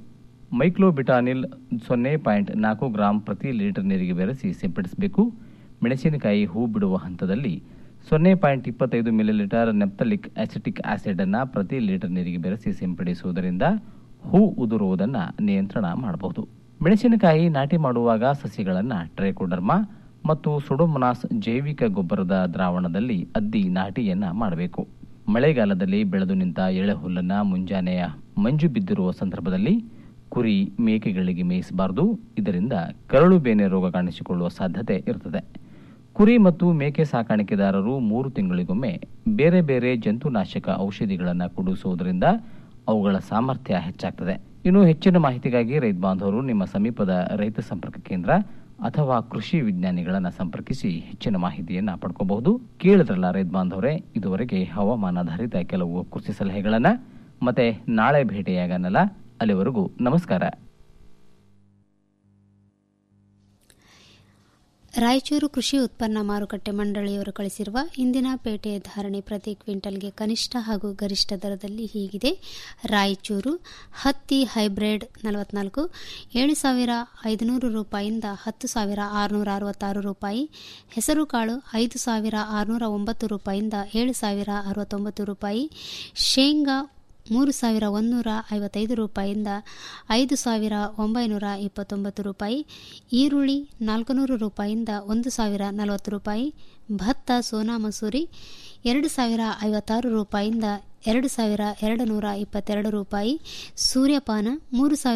ಮೈಕ್ಲೋಬಿಟಾನಿಲ್ ಸೊನ್ನೆ ಪಾಯಿಂಟ್ ನಾಲ್ಕು ಗ್ರಾಂ ಪ್ರತಿ ಲೀಟರ್ ನೀರಿಗೆ ಬೆರೆಸಿ ಸಿಂಪಡಿಸಬೇಕು ಮೆಣಸಿನಕಾಯಿ ಹೂ ಬಿಡುವ ಹಂತದಲ್ಲಿ ಸೊನ್ನೆ ಪಾಯಿಂಟ್ ಇಪ್ಪತ್ತೈದು ಮಿಲಿಲೀಟರ್ ನೆಪ್ತಲಿಕ್ ಅಸಿಟಿಕ್ ಆಸಿಡ್ ಅನ್ನು ಪ್ರತಿ ಲೀಟರ್ ನೀರಿಗೆ ಬೆರೆಸಿ ಸಿಂಪಡಿಸುವುದರಿಂದ ಹೂ ಉದುರುವುದನ್ನು ನಿಯಂತ್ರಣ ಮಾಡಬಹುದು ಮೆಣಸಿನಕಾಯಿ ನಾಟಿ ಮಾಡುವಾಗ ಸಸಿಗಳನ್ನು ಟ್ರೈಕೋಡರ್ಮಾ ಮತ್ತು ಸುಡೋಮೊನಾಸ್ ಜೈವಿಕ ಗೊಬ್ಬರದ ದ್ರಾವಣದಲ್ಲಿ ಅದ್ದಿ ನಾಟಿಯನ್ನ ಮಾಡಬೇಕು ಮಳೆಗಾಲದಲ್ಲಿ ಬೆಳೆದು ನಿಂತ ಎಳೆ ಹುಲ್ಲನ್ನ ಮುಂಜಾನೆಯ ಮಂಜು ಬಿದ್ದಿರುವ ಸಂದರ್ಭದಲ್ಲಿ ಕುರಿ ಮೇಕೆಗಳಿಗೆ ಮೇಯಿಸಬಾರದು ಇದರಿಂದ ಕರಳು ಬೇನೆ ರೋಗ ಕಾಣಿಸಿಕೊಳ್ಳುವ ಸಾಧ್ಯತೆ ಇರುತ್ತದೆ ಕುರಿ ಮತ್ತು ಮೇಕೆ ಸಾಕಾಣಿಕೆದಾರರು ಮೂರು ತಿಂಗಳಿಗೊಮ್ಮೆ ಬೇರೆ ಬೇರೆ ಜಂತುನಾಶಕ ಔಷಧಿಗಳನ್ನು ಕುಡಿಸುವುದರಿಂದ ಅವುಗಳ ಸಾಮರ್ಥ್ಯ ಹೆಚ್ಚಾಗ್ತದೆ ಇನ್ನು ಹೆಚ್ಚಿನ ಮಾಹಿತಿಗಾಗಿ ರೈತ ಬಾಂಧವರು ನಿಮ್ಮ ಸಮೀಪದ ರೈತ ಸಂಪರ್ಕ ಕೇಂದ್ರ ಅಥವಾ ಕೃಷಿ ವಿಜ್ಞಾನಿಗಳನ್ನ ಸಂಪರ್ಕಿಸಿ ಹೆಚ್ಚಿನ ಮಾಹಿತಿಯನ್ನ ಪಡ್ಕೋಬಹುದು ಕೇಳಿದ್ರಲ್ಲ ರೈತ ಬಾಂಧವರೇ ಇದುವರೆಗೆ ಹವಾಮಾನಾಧಾರಿತ ಕೆಲವು ಕೃಷಿ ಸಲಹೆಗಳನ್ನ ಮತ್ತೆ ನಾಳೆ ಭೇಟಿಯಾಗನಲ್ಲ ಅಲ್ಲಿವರೆಗೂ ನಮಸ್ಕಾರ ರಾಯಚೂರು ಕೃಷಿ ಉತ್ಪನ್ನ ಮಾರುಕಟ್ಟೆ ಮಂಡಳಿಯವರು ಕಳಿಸಿರುವ ಇಂದಿನ ಪೇಟೆ ಧಾರಣೆ ಪ್ರತಿ ಕ್ವಿಂಟಲ್ಗೆ ಕನಿಷ್ಠ ಹಾಗೂ ಗರಿಷ್ಠ ದರದಲ್ಲಿ ಹೀಗಿದೆ ರಾಯಚೂರು ಹತ್ತಿ ಹೈಬ್ರಿಡ್ ನಲವತ್ನಾಲ್ಕು ಏಳು ಸಾವಿರ ಐದುನೂರು ರೂಪಾಯಿಯಿಂದ ಹತ್ತು ಸಾವಿರ ಆರುನೂರ ಅರವತ್ತಾರು ರೂಪಾಯಿ ಹೆಸರುಕಾಳು ಐದು ಸಾವಿರ ಆರುನೂರ ಒಂಬತ್ತು ರೂಪಾಯಿಯಿಂದ ಏಳು ಸಾವಿರ ಅರವತ್ತೊಂಬತ್ತು ರೂಪಾಯಿ ಶೇಂಗಾ ಮೂರು ಸಾವಿರ ಒಂದೂರ ಐವತ್ತೈದು ರೂಪಾಯಿಯಿಂದ ಐದು ಸಾವಿರ ಒಂಬೈನೂರ ಇಪ್ಪತ್ತೊಂಬತ್ತು ರೂಪಾಯಿ ಈರುಳ್ಳಿ ನಾಲ್ಕುನೂರು ರೂಪಾಯಿಯಿಂದ ಒಂದು ಸಾವಿರ ನಲವತ್ತು ರೂಪಾಯಿ ಭತ್ತ ಸೋನಾ ಮಸೂರಿ ಎರಡು ಸಾವಿರ ಐವತ್ತಾರು ರೂಪಾಯಿಯಿಂದ ಎರಡು ಸಾವಿರ ಎರಡು ನೂರ ಇಪ್ಪತ್ತೆರಡು ರೂಪಾಯಿ ಸೂರ್ಯಪಾನ ಮೂರು ಸಾವಿರ